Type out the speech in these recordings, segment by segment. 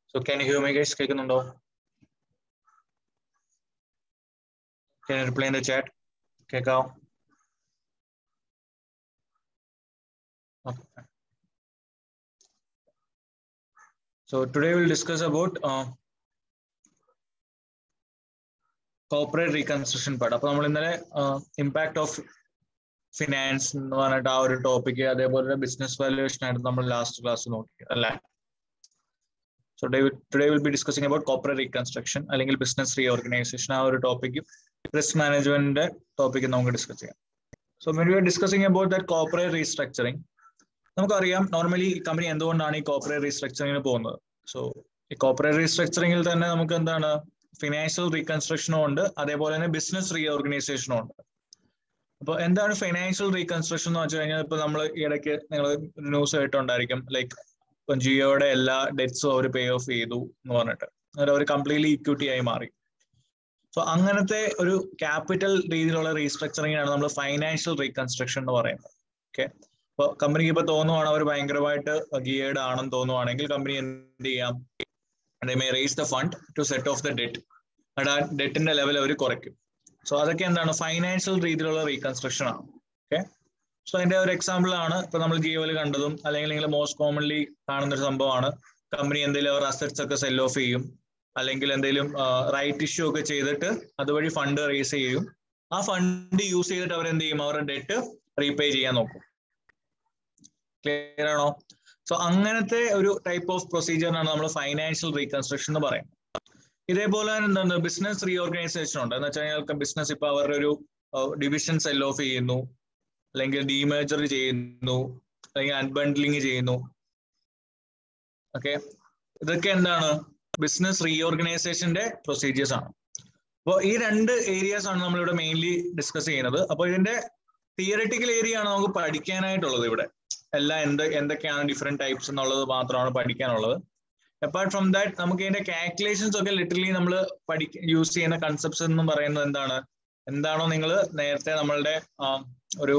So can you hear my guys കേൾക്കുന്നുണ്ടോ can reply in the chat കേൾക്കാവോ Okay. So today we'll discuss about uh, corporate reconstruction part അപ്പൊ നമ്മൾ ഇന്നലെ impact of finance എന്ന് പറഞ്ഞിട്ട് ആ ഒരു ടോപ്പിക് അതേപോലെ ബിസിനസ് വാല്യുവേഷൻ ആയിട്ട് നമ്മൾ ലാസ്റ്റ് ക്ലാസ് നോക്കി അല്ലേ so today will be discussing about corporate reconstruction അല്ലെങ്കിൽ ബിസിനസ് റീ ഓർഗനൈസേഷൻ ആ ഒരു ടോപ്പിക്കും റിസ്ക് മാനേജ്മെന്റിന്റെ ടോപ്പിക് നമുക്ക് ഡിസ്കസ് ചെയ്യാം so when we are discussing about that corporate restructuring നമുക്കറിയാം നോർമലി കമ്പനി എന്തുകൊണ്ടാണ് ഈ കോർപ്പറേറ്റ് റീസ്ട്രക്ചറിങ്ങിന് പോകുന്നത് സോ ഈ കോർപ്പറേറ്റ് റീസ്ട്രക്ചറിങ്ങിൽ തന്നെ നമുക്ക് എന്താണ് ഫിനാൻഷ്യൽ റീകൺസ്ട്രക്ഷനും ഉണ്ട് അതേപോലെ തന്നെ ബിസിനസ് റീ ഓർഗനൈസേഷനും ഉണ്ട് അപ്പൊ എന്താണ് ഫിനാൻഷ്യൽ റീകൺസ്ട്രക്ഷൻ എന്ന് വെച്ച് കഴിഞ്ഞാൽ ഇപ്പൊ നമ്മൾ ഇടയ്ക്ക് നിങ്ങൾ ന്യൂസ് കേട്ടുണ്ടായിരിക്കും ലൈക്ക് ഇപ്പൊ ജിയോയുടെ എല്ലാ ഡെറ്റ്സും അവർ പേ ഓഫ് ചെയ്തു എന്ന് പറഞ്ഞിട്ട് അതായത് അവർ കംപ്ലീറ്റ്ലി ഇക്വിറ്റി ആയി മാറി സോ അങ്ങനത്തെ ഒരു ക്യാപിറ്റൽ രീതിയിലുള്ള റീസ്ട്രക്ചറിങ് ആണ് നമ്മൾ ഫൈനാൻഷ്യൽ റീകൺസ്ട്രക്ഷൻ എന്ന് പറയുന്നത് ഓക്കെ അപ്പൊ കമ്പനിക്ക് ഇപ്പൊ തോന്നുവാണ് അവർ ഭയങ്കരമായിട്ട് ഗിയേർഡ് ആണെന്ന് തോന്നുവാണെങ്കിൽ കമ്പനി എന്ത് ചെയ്യാം they may raise the fund to set off the debt ആ ഡെറ്റിന്റെ ലെവൽ അവർ കുറയ്ക്കും സോ അതൊക്കെ എന്താണ് ഫൈനാൻഷ്യൽ രീതിയിലുള്ള റീകൺസ്ട്രക്ഷൻ ആണ് ഓക്കെ സോ അതിന്റെ ഒരു എക്സാമ്പിൾ ആണ് ഇപ്പൊ നമ്മൾ ജിയോയിൽ കണ്ടതും അല്ലെങ്കിൽ നിങ്ങൾ മോസ്റ്റ് കോമൺലി കാണുന്ന ഒരു സംഭവമാണ് കമ്പനി എന്തെങ്കിലും അവർ അസറ്റ്സ് ഒക്കെ സെൽ ഓഫ് ചെയ്യും അല്ലെങ്കിൽ എന്തെങ്കിലും റൈറ്റ് ഇഷ്യൂ ഒക്കെ ചെയ്തിട്ട് അതുവഴി ഫണ്ട് റേസ് ചെയ്യും ആ ഫണ്ട് യൂസ് ചെയ്തിട്ട് അവർ എന്ത് ചെയ്യും അവരുടെ ഡെറ്റ് റീപേ ചെയ്യാൻ നോക്കും ക്ലിയർ ആണോ സോ അങ്ങനത്തെ ഒരു ടൈപ്പ് ഓഫ് പ്രൊസീജിയറിനാണ് നമ്മൾ ഫൈനാൻഷ്യൽ റീകൺസ്ട്രക്ഷൻ എന്ന് പറയുന്നത് ഇതേപോലെ തന്നെ എന്താണ് ബിസിനസ് റീഓർഗനൈസേഷൻ ഉണ്ട് എന്ന് വെച്ച് കഴിഞ്ഞാൽ ബിസിനസ് ഇപ്പൊ അവരുടെ ഒരു ഡിവിഷൻ സെൽ ഓഫ് ചെയ്യുന്നു അല്ലെങ്കിൽ ഡീമേജർ ചെയ്യുന്നു അല്ലെങ്കിൽ അൺബണ്ടിലിംഗ് ചെയ്യുന്നു ഓക്കെ ഇതൊക്കെ എന്താണ് ബിസിനസ് റീഓർഗനൈസേഷന്റെ പ്രൊസീജിയേഴ്സ് ആണ് അപ്പോൾ ഈ രണ്ട് ഏരിയാസ് ആണ് നമ്മളിവിടെ മെയിൻലി ഡിസ്കസ് ചെയ്യുന്നത് അപ്പോൾ ഇതിന്റെ തിയററ്റിക്കൽ ഏരിയ ആണ് നമുക്ക് പഠിക്കാനായിട്ടുള്ളത് ഇവിടെ എല്ലാം എന്ത് എന്തൊക്കെയാണ് ഡിഫറെന്റ് ടൈപ്സ് എന്നുള്ളത് മാത്രമാണ് പഠിക്കാനുള്ളത് അപ്പാർട്ട് ഫ്രം ദാറ്റ് നമുക്ക് ഇതിന്റെ കാൽക്കുലേഷൻസ് ഒക്കെ ലിറ്ററലി നമ്മൾ പഠി യൂസ് ചെയ്യുന്ന കൺസെപ്റ്റ്സ് എന്ന് പറയുന്നത് എന്താണ് എന്താണോ നിങ്ങൾ നേരത്തെ നമ്മളുടെ ഒരു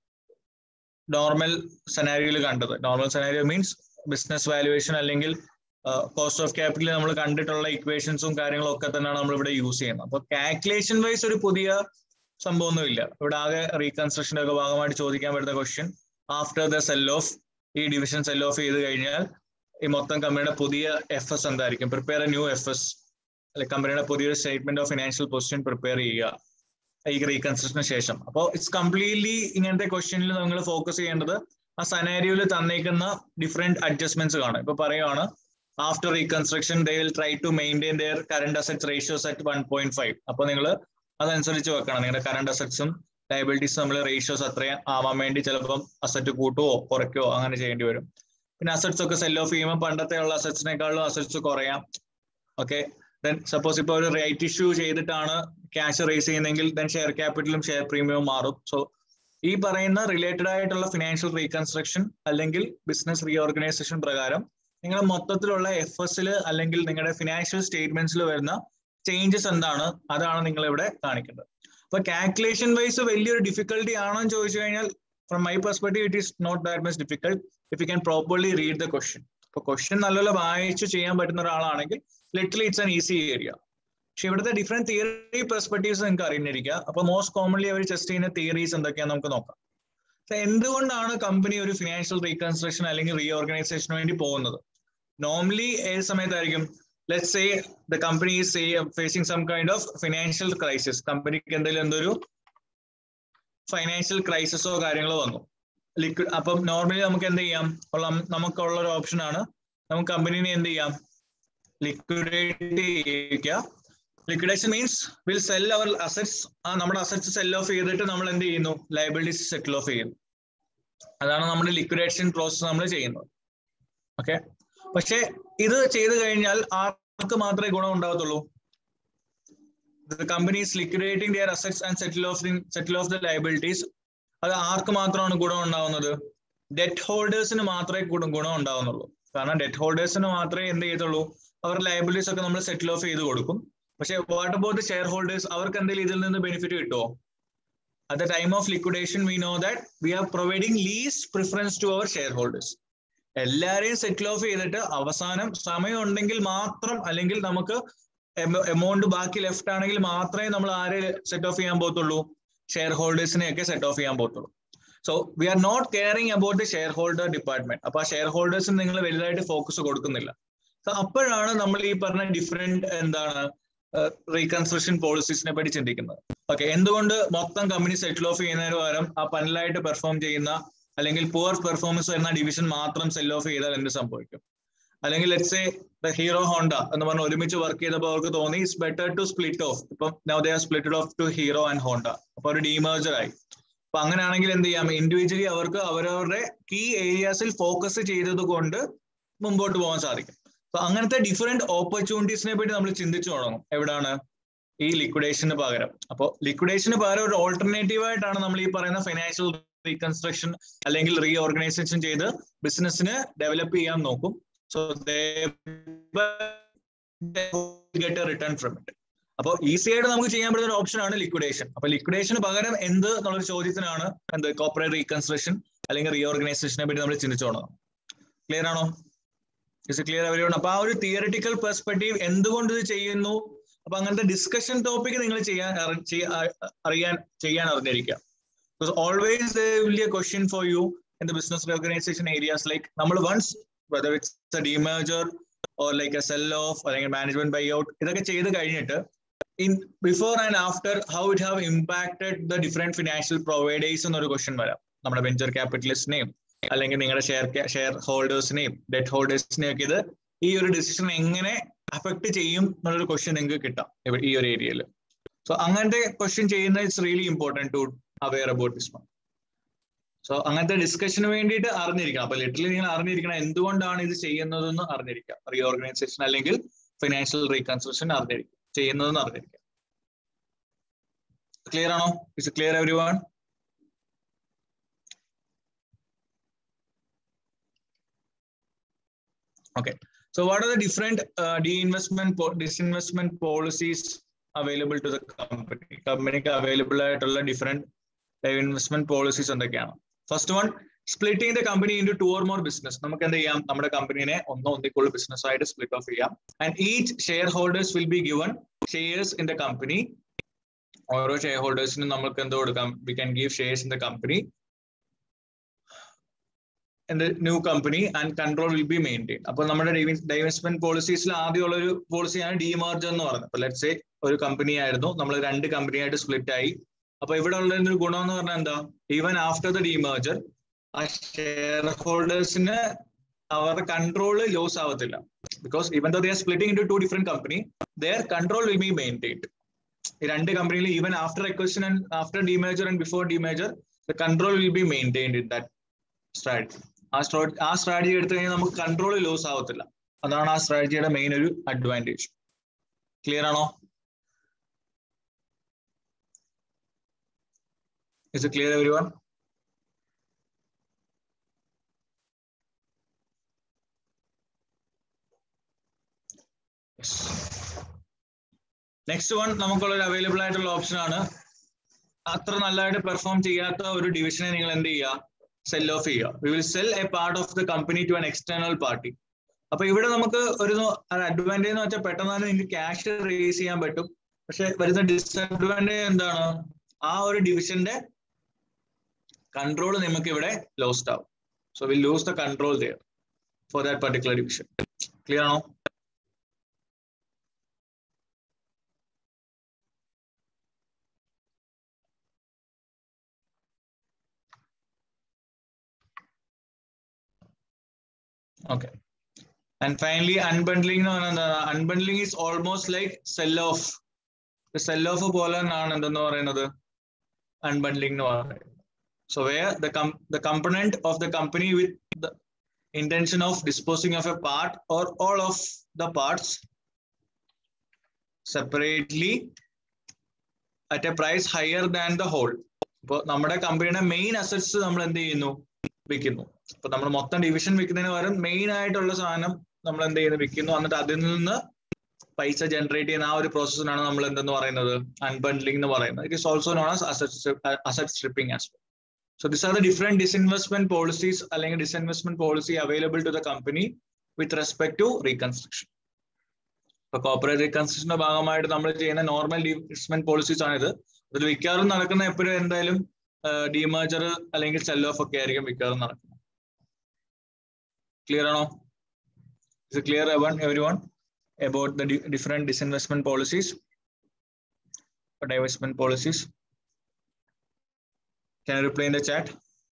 നോർമൽ സെനാരിയോയിൽ കണ്ടത് normal scenario means business valuation അല്ലെങ്കിൽ കോസ്റ്റ് ഓഫ് ക്യാപിറ്റൽ നമ്മൾ കണ്ടിട്ടുള്ള ഇക്വേഷൻസും കാര്യങ്ങളും ഒക്കെ തന്നെയാണ് നമ്മൾ ഇവിടെ യൂസ് ചെയ്യുന്നത് അപ്പൊ കാൽക്കുലേഷൻ വൈസ് ഒരു പുതിയ സംഭവമൊന്നുമില്ല ഇവിടെ ആകെ റീകൺസ്ട്രക്ഷന്റെ ഒക്കെ ഭാഗമായിട്ട് ചോദിക്കാൻ പറ്റുന്ന question after the sell off ഈ ഡിവിഷൻ സെൽ ഓഫ് ചെയ്ത് കഴിഞ്ഞാൽ ഈ മൊത്തം കമ്പനിയുടെ പുതിയ എഫ് എസ് എന്തായിരിക്കും prepare a new F S അല്ലെ കമ്പനിയുടെ പുതിയൊരു statement of financial position prepare ചെയ്യുക ഈ റീകൺസ്ട്രക്ഷന് ശേഷം അപ്പോൾ ഇറ്റ്സ് കംപ്ലീറ്റ്ലി ഇങ്ങനത്തെ ക്വസ്റ്റ്യനിൽ നിങ്ങൾ ഫോക്കസ് ചെയ്യേണ്ടത് ആ സനാരിയോയിൽ തന്നേക്കുന്ന ഡിഫറെന്റ് അഡ്ജസ്റ്റ്മെന്റ്സ് കാണും ഇപ്പൊ പറയുവാണ് after reconstruction they will try to maintain their current assets ratios at one point five അപ്പൊ നിങ്ങൾ അതനുസരിച്ച് വെക്കണം നിങ്ങളുടെ കറണ്ട് അസറ്റ്സും ലയബിലിറ്റീസ് നമ്മൾ റേഷ്യോസ് അത്രയും ആവാൻ വേണ്ടി ചിലപ്പം അസറ്റ് കൂട്ടുവോ കുറയ്ക്കോ അങ്ങനെ ചെയ്യേണ്ടി വരും പിന്നെ അസറ്റ്സ് ഒക്കെ സെൽ ഓഫ് ചെയ്യുമ്പോൾ പണ്ടത്തെ ഉള്ള അസറ്റ്സിനേക്കാളും അസറ്റ്സ് കുറയാം ഓക്കെ ദെൻ സപ്പോസ് ഇപ്പോൾ ഒരു റൈറ്റ് ഇഷ്യൂ ചെയ്തിട്ടാണ് ക്യാഷ് റേസ് ചെയ്യുന്നതെങ്കിൽ ദെൻ ഷെയർ ക്യാപിറ്റലും ഷെയർ പ്രീമിയവും മാറും സോ ഈ പറയുന്ന റിലേറ്റഡ് ആയിട്ടുള്ള ഫിനാൻഷ്യൽ റീകൺസ്ട്രക്ഷൻ അല്ലെങ്കിൽ ബിസിനസ് റീഓർഗനൈസേഷൻ പ്രകാരം നിങ്ങൾ മൊത്തത്തിലുള്ള എഫ് എസിൽ അല്ലെങ്കിൽ നിങ്ങളുടെ ഫിനാൻഷ്യൽ സ്റ്റേറ്റ്മെന്റ്സിൽ വരുന്ന ചേഞ്ചസ് എന്താണ് അതാണ് നിങ്ങൾ ഇവിടെ കാണിക്കേണ്ടത് അപ്പൊ കാൽക്കുലേഷൻ വൈസ് വലിയൊരു ഡിഫിക്കൽട്ടി ആണോ എന്ന് ചോദിച്ചു കഴിഞ്ഞാൽ from my perspective it is not that much difficult if you can properly read the question അപ്പൊ ക്വസ്റ്റ്യൻ നല്ലപോലെ വായിച്ച് ചെയ്യാൻ പറ്റുന്ന ഒരാളാണെങ്കിൽ literally it's an easy area പക്ഷെ ഇവിടുത്തെ ഡിഫറെന്റ് തിയറി പെർസ്പെക്ടീവ്സ് നിങ്ങൾക്ക് അറിഞ്ഞിരിക്കുക അപ്പൊ മോസ്റ്റ് കോമൺലി അവർ ടെസ്റ്റ് ചെയ്യുന്ന തിയറീസ് എന്തൊക്കെയാന്ന് നമുക്ക് നോക്കാം എന്തുകൊണ്ടാണ് കമ്പനി ഒരു ഫിനാൻഷ്യൽ റീകൺസ്ട്രക്ഷൻ അല്ലെങ്കിൽ റീഓർഗനൈസേഷന് വേണ്ടി പോകുന്നത് നോർമലി ഏത് സമയത്തായിരിക്കും let say the company is facing some kind of financial crisis കമ്പനിക്ക് എന്തെങ്കിലും എന്തൊരു ഫൈനാൻഷ്യൽ ക്രൈസിസോ കാര്യങ്ങളോ വന്നു ലിക്വിഡ് അപ്പം നോർമലി നമുക്ക് എന്ത് ചെയ്യാം നമുക്കുള്ള ഒരു ഓപ്ഷൻ ആണ് നമുക്ക് കമ്പനീനെ എന്ത് ചെയ്യാം ലിക്വിഡേറ്റ് ചെയ്യിക്കുക liquidation means will sell our assets ആ നമ്മുടെ അസറ്റ്സ് സെൽ ഓഫ് ചെയ്തിട്ട് നമ്മൾ എന്ത് ചെയ്യുന്നു ലയബിലിറ്റീസ് സെറ്റിൽ ഓഫ് ചെയ്യുന്നു അതാണ് നമ്മുടെ ലിക്വിഡേഷൻ പ്രോസസ് നമ്മൾ ചെയ്യുന്നത് ഓക്കെ പക്ഷെ ഇത് ചെയ്തു കഴിഞ്ഞാൽ ആർക്ക് മാത്രമേ ഗുണം ഉണ്ടാകത്തുള്ളൂ company is liquidating their assets and settle off settle off the liabilities അത് ആർക്ക് മാത്രമാണ് ഗുണം ഉണ്ടാവുന്നത് ഡെറ്റ് ഹോൾഡേഴ്സിന് മാത്രമേ ഗുണം ഉണ്ടാവുന്നുള്ളൂ കാരണം ഡെറ്റ് ഹോൾഡേഴ്സിന് മാത്രമേ എന്ത് ചെയ്യത്തുള്ളൂ അവരുടെ ലയബിലിറ്റീസ് ഒക്കെ നമ്മൾ സെറ്റിൽ ഓഫ് ചെയ്ത് കൊടുക്കും പക്ഷെ വാട്ട് അബൌട്ട് ഷെയർ ഹോൾഡേഴ്സ് അവർക്ക് എന്തെങ്കിലും ഇതിൽ നിന്ന് ബെനിഫിറ്റ് കിട്ടുമോ at the time of liquidation we know that we are providing least preference to our shareholders എല്ലാരെയും സെറ്റിൽ ഓഫ് ചെയ്തിട്ട് അവസാനം സമയം ഉണ്ടെങ്കിൽ മാത്രം അല്ലെങ്കിൽ നമുക്ക് എമൗണ്ട് ബാക്കി ലെഫ്റ്റ് ആണെങ്കിൽ മാത്രമേ നമ്മൾ ആരെ സെറ്റ് ഓഫ് ചെയ്യാൻ പോകത്തുള്ളൂ ഷെയർ ഹോൾഡേഴ്സിനെ ഒക്കെ സെറ്റ് ഓഫ് ചെയ്യാൻ പോകത്തുള്ളൂ so we are not caring about the share holder department അപ്പൊ ആ ഷെയർ ഹോൾഡേഴ്സിന് നിങ്ങൾ വലുതായിട്ട് ഫോക്കസ് കൊടുക്കുന്നില്ല സോ അപ്പോഴാണ് നമ്മൾ ഈ പറഞ്ഞ ഡിഫറെന്റ് എന്താണ് റീകൺസ്ട്രക്ഷൻ പോളിസീസിനെ പറ്റി ചിന്തിക്കുന്നത് ഓക്കെ എന്തുകൊണ്ട് മൊത്തം കമ്പനി സെറ്റിൽ ഓഫ് ചെയ്യുന്നതിന് പകരം ആ പനലായിട്ട് പെർഫോം ചെയ്യുന്ന അല്ലെങ്കിൽ പുവർ പെർഫോമൻസ് വരുന്ന ഡിവിഷൻ മാത്രം സെൽ ഓഫ് ചെയ്താൽ എന്ത് സംഭവിക്കും അല്ലെങ്കിൽ ലെറ്റ്സ് എ ഹീറോ ഹോണ്ട എന്ന് പറഞ്ഞ ഒരുമിച്ച് വർക്ക് ചെയ്തപ്പോൾ അവർക്ക് തോന്നി it's better to split off ഇപ്പം now they are splitted off to Hero and Honda അപ്പൊ ഒരു ഡീമേർജർ ആയി അപ്പൊ അങ്ങനെയാണെങ്കിൽ എന്ത് ചെയ്യാം ഇൻഡിവിജ്വലി അവർക്ക് അവരവരുടെ കീ ഏരിയാസിൽ ഫോക്കസ് ചെയ്തത് കൊണ്ട് മുമ്പോട്ട് പോകാൻ സാധിക്കും അപ്പൊ അങ്ങനത്തെ ഡിഫറെന്റ് ഓപ്പർച്യൂണിറ്റീസിനെ പറ്റി നമ്മൾ ചിന്തിച്ചു തുടങ്ങും എവിടാണ് ഈ ലിക്വിഡേഷന് പകരം അപ്പോൾ ലിക്വിഡേഷന് പകരം ഒരു ഓൾട്ടർനേറ്റീവ് ആയിട്ടാണ് നമ്മൾ ഈ പറയുന്ന ഫൈനാൻഷ്യൽ റീകൺസ്ട്രക്ഷൻ അല്ലെങ്കിൽ റീ ഓർഗനൈസേഷൻ ചെയ്ത് ബിസിനസ്സിന് ഡെവലപ്പ് ചെയ്യാൻ നോക്കും so get a return from it അപ്പോൾ ഈസി ആയിട്ട് നമുക്ക് ചെയ്യാൻ പറ്റുന്ന ഒരു ഓപ്ഷൻ ആണ് ലിക്വിഡേഷൻ അപ്പൊ ലിക്വിഡേഷന് പകരം എന്ത് എന്നുള്ളൊരു ചോദ്യത്തിനാണ് എന്ത് കോപ്പറേറ്റ് റീകൺസ്ട്രക്ഷൻ അല്ലെങ്കിൽ റീ ഓർഗനൈസേഷനെ പറ്റി നമ്മൾ ചിന്തിച്ചോണം ക്ലിയർ ആണോ ഇസ് ക്ലിയർ അവരോട് അപ്പൊ ആ ഒരു തിയറിറ്റിക്കൽ പെർസ്പെക്റ്റീവ് എന്തുകൊണ്ട് ഇത് ചെയ്യുന്നു അപ്പൊ അങ്ങനത്തെ ഡിസ്കഷൻ ടോപ്പിക് നിങ്ങൾ ചെയ്യാൻ അറിയാൻ ചെയ്യാൻ അറിഞ്ഞിരിക്കാം because always will a question for you in the business organisation areas like നമ്മൾ once whether it's a demerger or like a sell off അല്ലെങ്കിൽ മാനേജ്മെന്റ് ബൈ ഔട്ട് ഇതൊക്കെ ചെയ്ത് കഴിഞ്ഞിട്ട് in before and after how it have impacted the different financial providers എന്നൊരു question വരാം നമ്മുടെ venture ക്യാപിറ്റലിസ്റ്റിനെയും അല്ലെങ്കിൽ നിങ്ങളുടെ ഷെയർ ഷെയർ ഹോൾഡേഴ്സിനെയും ഡെറ്റ് ഹോൾഡേഴ്സിനെയും ഒക്കെ ഇത് ഈ ഒരു ഡിസിഷൻ എങ്ങനെ അഫക്ട് ചെയ്യും എന്നുള്ളൊരു ക്വസ്റ്റ്യൻ നിങ്ങൾക്ക് കിട്ടാം ഈ ഒരു ഏരിയയിൽ സോ അങ്ങനത്തെ ക്വസ്റ്റ്യൻ ചെയ്യുന്നത് it's really important to aware about this one so അങ്ങനത്തെ ഡിസ്കഷന് വേണ്ടിയിട്ട് അറിഞ്ഞിരിക്കണം അപ്പൊ ലിറ്ററലി നിങ്ങൾ അറിഞ്ഞിരിക്കണം എന്തുകൊണ്ടാണ് ഇത് ചെയ്യുന്നതെന്ന് അറിഞ്ഞിരിക്കാം റീഓർഗനൈസേഷൻ അല്ലെങ്കിൽ ഫിനാൻഷ്യൽ റീകൺസ്ട്രക്ഷൻ അറിഞ്ഞിരിക്കും ചെയ്യുന്നതെന്ന് അറിഞ്ഞിരിക്കാം ക്ലിയർ ആണോ is clear every one Okay. So what are the different uh, de-investment, disinvestment policies available to the company? കമ്പനിക്ക് അവൈലബിൾ ആയിട്ടുള്ള ഡിഫറെന്റ് ഇൻവെസ്റ്റ്മെന്റ് പോളിസീസ് എന്തൊക്കെയാണ് first one splitting the company into two or more business നമുക്ക് എന്ത് ചെയ്യാം നമ്മുടെ കമ്പനിനെ ഒന്നോ ഒന്നിക്കുള്ള ബിസിനസ് ആയിട്ട് സ്പ്ലിറ്റ് ഓഫ് ചെയ്യാം and each share holders will be given shares in the company ഓരോ ഷെയർ ഹോൾഡേഴ്സിനും നമുക്ക് എന്ത് കൊടുക്കാം we can give shares in the company in the new company and control will be maintained. അപ്പോൾ നമ്മുടെ ഡൈവെസ്റ്റ്മെന്റ് പോളിസീസിൽ ആദ്യമുള്ള ഒരു പോളിസിയാണ് ഡിമാർജർ എന്ന് പറയുന്നത് അപ്പൊ ലെറ്റ്സ് ഒരു കമ്പനി ആയിരുന്നു നമ്മൾ രണ്ട് കമ്പനി ആയിട്ട് സ്പ്ലിറ്റ് ആയി അപ്പൊ ഇവിടെ ഉള്ള ഒരു ഗുണം എന്ന് പറഞ്ഞാൽ എന്താ ഈവൻ ആഫ്റ്റർ ദ ഡിമേർജർ ആ ഷെയർ ഹോൾഡേഴ്സിന് അവരുടെ കൺട്രോൾ ലോസ് ആവത്തില്ല because even though they are splitting into different company their control will be maintained ഈ രണ്ട് കമ്പനിയിൽ even after equation and after demerger and before demerger the control will be maintained in that strategy ആ സ്ട്രോ ആ strategy എടുത്തു കഴിഞ്ഞാൽ നമുക്ക് control loss ആവത്തില്ല അതാണ് ആ സ്ട്രാറ്റജിയുടെ മെയിൻ ഒരു അഡ്വാൻറ്റേജ് ക്ലിയർ ആണോ is it clear every one next one നമുക്കുള്ള ഒരു അവൈലബിൾ ആയിട്ടുള്ള ഓപ്ഷൻ ആണ് അത്ര നല്ലതായിട്ട് പെർഫോം ചെയ്യാത്ത ഒരു ഡിവിഷനെ നിങ്ങൾ എന്ത് ചെയ്യുക സെൽ ഓഫ് ചെയ്യുക we will sell a part of the company to an external party അപ്പൊ ഇവിടെ നമുക്ക് ഒരു അഡ്വാൻറ്റേജ് എന്ന് വെച്ചാൽ പെട്ടെന്ന് തന്നെ നിങ്ങൾക്ക് ക്യാഷ് റേസ് ചെയ്യാൻ പറ്റും പക്ഷെ വരുന്ന ഡിസഡ്വാൻറ്റേജ് എന്താണ് ആ ഒരു ഡിവിഷന്റെ കൺട്രോൾ നമുക്ക് ഇവിടെ ലോസ്റ്റ് ആവും so will lose the control there for that particular division clear ആണോ Okay. And finally, unbundling എന്ന് പറയുന്നത് unbundling is almost like sell off. Sell off പോലെ തന്നെയാണ് എന്തെന്ന് പറയുന്നത് unbundling എന്ന് പറയുന്നത്. So where the com the component of the company with the intention of disposing of a part or all of the parts separately at a price higher than the whole. ഇപ്പോൾ നമ്മുടെ കമ്പനിയുടെ main assets നമ്മൾ എന്ത് ചെയ്യുന്നു വിൽക്കുന്നു അപ്പൊ നമ്മൾ മൊത്തം ഡിവിഷൻ വിൽക്കുന്നതിന് പകരം മെയിൻ ആയിട്ടുള്ള സാധനം നമ്മൾ എന്ത് ചെയ്യുന്നു വിൽക്കുന്നു എന്നിട്ട് അതിൽ നിന്ന് പൈസ ജനറേറ്റ് ചെയ്യുന്ന ആ ഒരു പ്രോസസ്സിനാണ് നമ്മൾ എന്തെന്ന് പറയുന്നത് അൺബണ്ടിലിംഗ് എന്ന് പറയുന്നത് it is also known as asset asset stripping as So these are the different disinvestment policies അല്ലെങ്കിൽ disinvestment policy available to the company with respect to reconstruction. ഇപ്പൊ കോർപ്പറേറ്റ് റീകൺസ്ട്രക്ഷന്റെ ഭാഗമായിട്ട് നമ്മൾ ചെയ്യുന്ന നോർമൽ ഡിസ്മെന്റ് പോളിസീസ് ആണിത് അതിൽ മിക്കവാറും നടക്കുന്ന എപ്പോഴും എന്തായാലും ഡിമേജർ അല്ലെങ്കിൽ സെൽ ഓഫ് ഒക്കെ ആയിരിക്കും മിക്കവാറും നടക്കുന്നത് ക്ലിയർ ആണോ ഇസ് ക്ലിയർ എവൺ every one about the different disinvestment policies divestment policies can you reply in the chat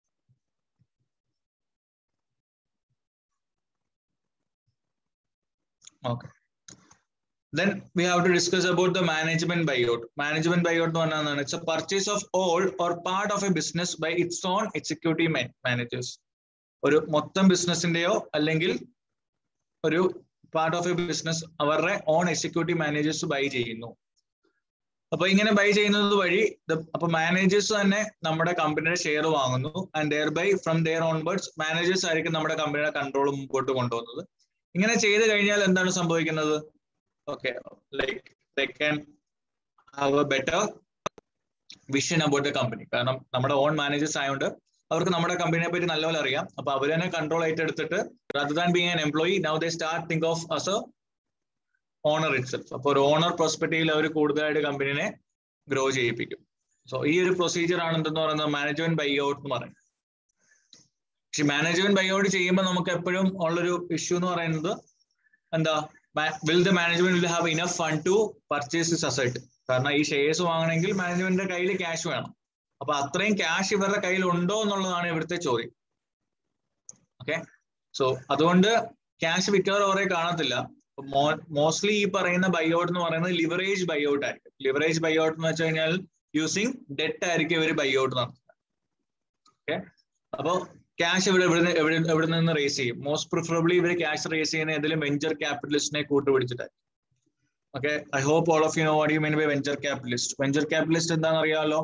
okay then we have to discuss about the management buyout management buyout എന്ന് പറഞ്ഞാൽ it's a purchase of all or part of a business by its own executive managers ഒരു മൊത്തം ബിസിനസിന്റെയോ അല്ലെങ്കിൽ ഒരു part of a business അവരുടെ own executive managers buy ചെയ്യുന്നു അപ്പൊ ഇങ്ങനെ ബൈ ചെയ്യുന്നത് വഴി അപ്പൊ മാനേജേഴ്സ് തന്നെ നമ്മുടെ കമ്പനിയുടെ ഷെയർ വാങ്ങുന്നു and their buy from there onwards managers ആയിരിക്കും നമ്മുടെ കമ്പനിയുടെ കൺട്രോൾ മുമ്പോട്ട് കൊണ്ടുപോകുന്നത് ഇങ്ങനെ ചെയ്ത് കഴിഞ്ഞാൽ എന്താണ് സംഭവിക്കുന്നത് okay like they can have a better vision about the company കാരണം നമ്മുടെ ഓൺ മാനേജേഴ്സ് ആയതുകൊണ്ട് അവർക്ക് നമ്മുടെ കമ്പനിയെ പറ്റി നല്ലപോലെ അറിയാം അപ്പൊ അവർ തന്നെ കൺട്രോൾ ആയിട്ട് എടുത്തിട്ട് rather than being an employee now they start think of as a owner itself അപ്പോൾ ഒരു ഓണർ പെർസ്പെക്റ്റീവിൽ അവർ കൂടുതലായിട്ട് കമ്പനിനെ ഗ്രോ ചെയ്യിപ്പിക്കും സോ ഈ ഒരു പ്രൊസീജിയർ ആണ് എന്തെന്ന് പറയുന്നത് മാനേജ്മെന്റ് ബൈ ഔട്ട് എന്ന് പറയുന്നത് പക്ഷെ മാനേജ്മെന്റ് ബൈ ഔട്ട് ചെയ്യുമ്പോൾ നമുക്ക് എപ്പോഴും ഉള്ളൊരു ഇഷ്യൂ എന്ന് പറയുന്നത് എന്താ will the management will have enough fund to purchase this asset കാരണം ഈ ഷെയർസ് വാങ്ങണമെങ്കിൽ മാനേജ്മെന്റിന്റെ കയ്യിൽ ക്യാഷ് വേണം അപ്പൊ അത്രയും ക്യാഷ് ഇവരുടെ കയ്യിൽ ഉണ്ടോ എന്നുള്ളതാണ് ഇവിടുത്തെ ചോദ്യം ഓക്കെ സോ അതുകൊണ്ട് ക്യാഷ് മിക്കവാറും അവരെ കാണത്തില്ല മോസ്റ്റ്ലി ഈ പറയുന്ന ബൈഔട്ട് എന്ന് പറയുന്നത് ലിവറേജ് ബൈഔട്ട് ആയിരിക്കും ലിവറേജ് ബൈഔട്ട് എന്ന് വെച്ച് കഴിഞ്ഞാൽ യൂസിങ് ഡെറ്റ് ആയിരിക്കും ഇവർ ബൈഔട്ട് നടത്തുന്നത് ഓക്കെ അപ്പോ ക്യാഷ് ഇവിടെ എവിടെ എവിടെ എവിടെ നിന്ന് റേസ് ചെയ്യും മോസ്റ്റ് പ്രിഫറബിളി ഇവർ ക്യാഷ് റേസ് ചെയ്യുന്ന ഏതെങ്കിലും വെഞ്ചർ ക്യാപിറ്റലിസ്റ്റിനെ കൂട്ടുപിടിച്ചിട്ടായിരിക്കും okay I hope all of you know what you mean by venture capitalist venture capitalist എന്താണെന്ന് അറിയാമല്ലോ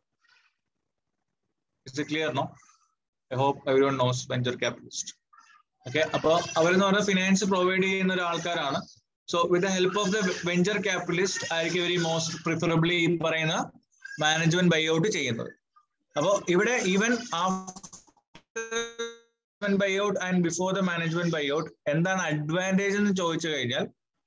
is clear no I hope every one knows venture capitalist okay അപ്പൊ അവരെന്ന് പറഞ്ഞാൽ ഫിനാൻസ് പ്രൊവൈഡ് ചെയ്യുന്ന ഒരു ആൾക്കാരാണ് so with the help of the venture capitalist ആയിരിക്കും ഇവർ മോസ്റ്റ് പ്രിഫറബിളി ഈ പറയുന്ന മാനേജ്മെന്റ് ബൈ ഔട്ട് ചെയ്യുന്നത് അപ്പോൾ ഇവിടെ even buy out and before the management buy out എന്താണ് അഡ്വാൻറ്റേജ് എന്ന് ചോദിച്ചു കഴിഞ്ഞാൽ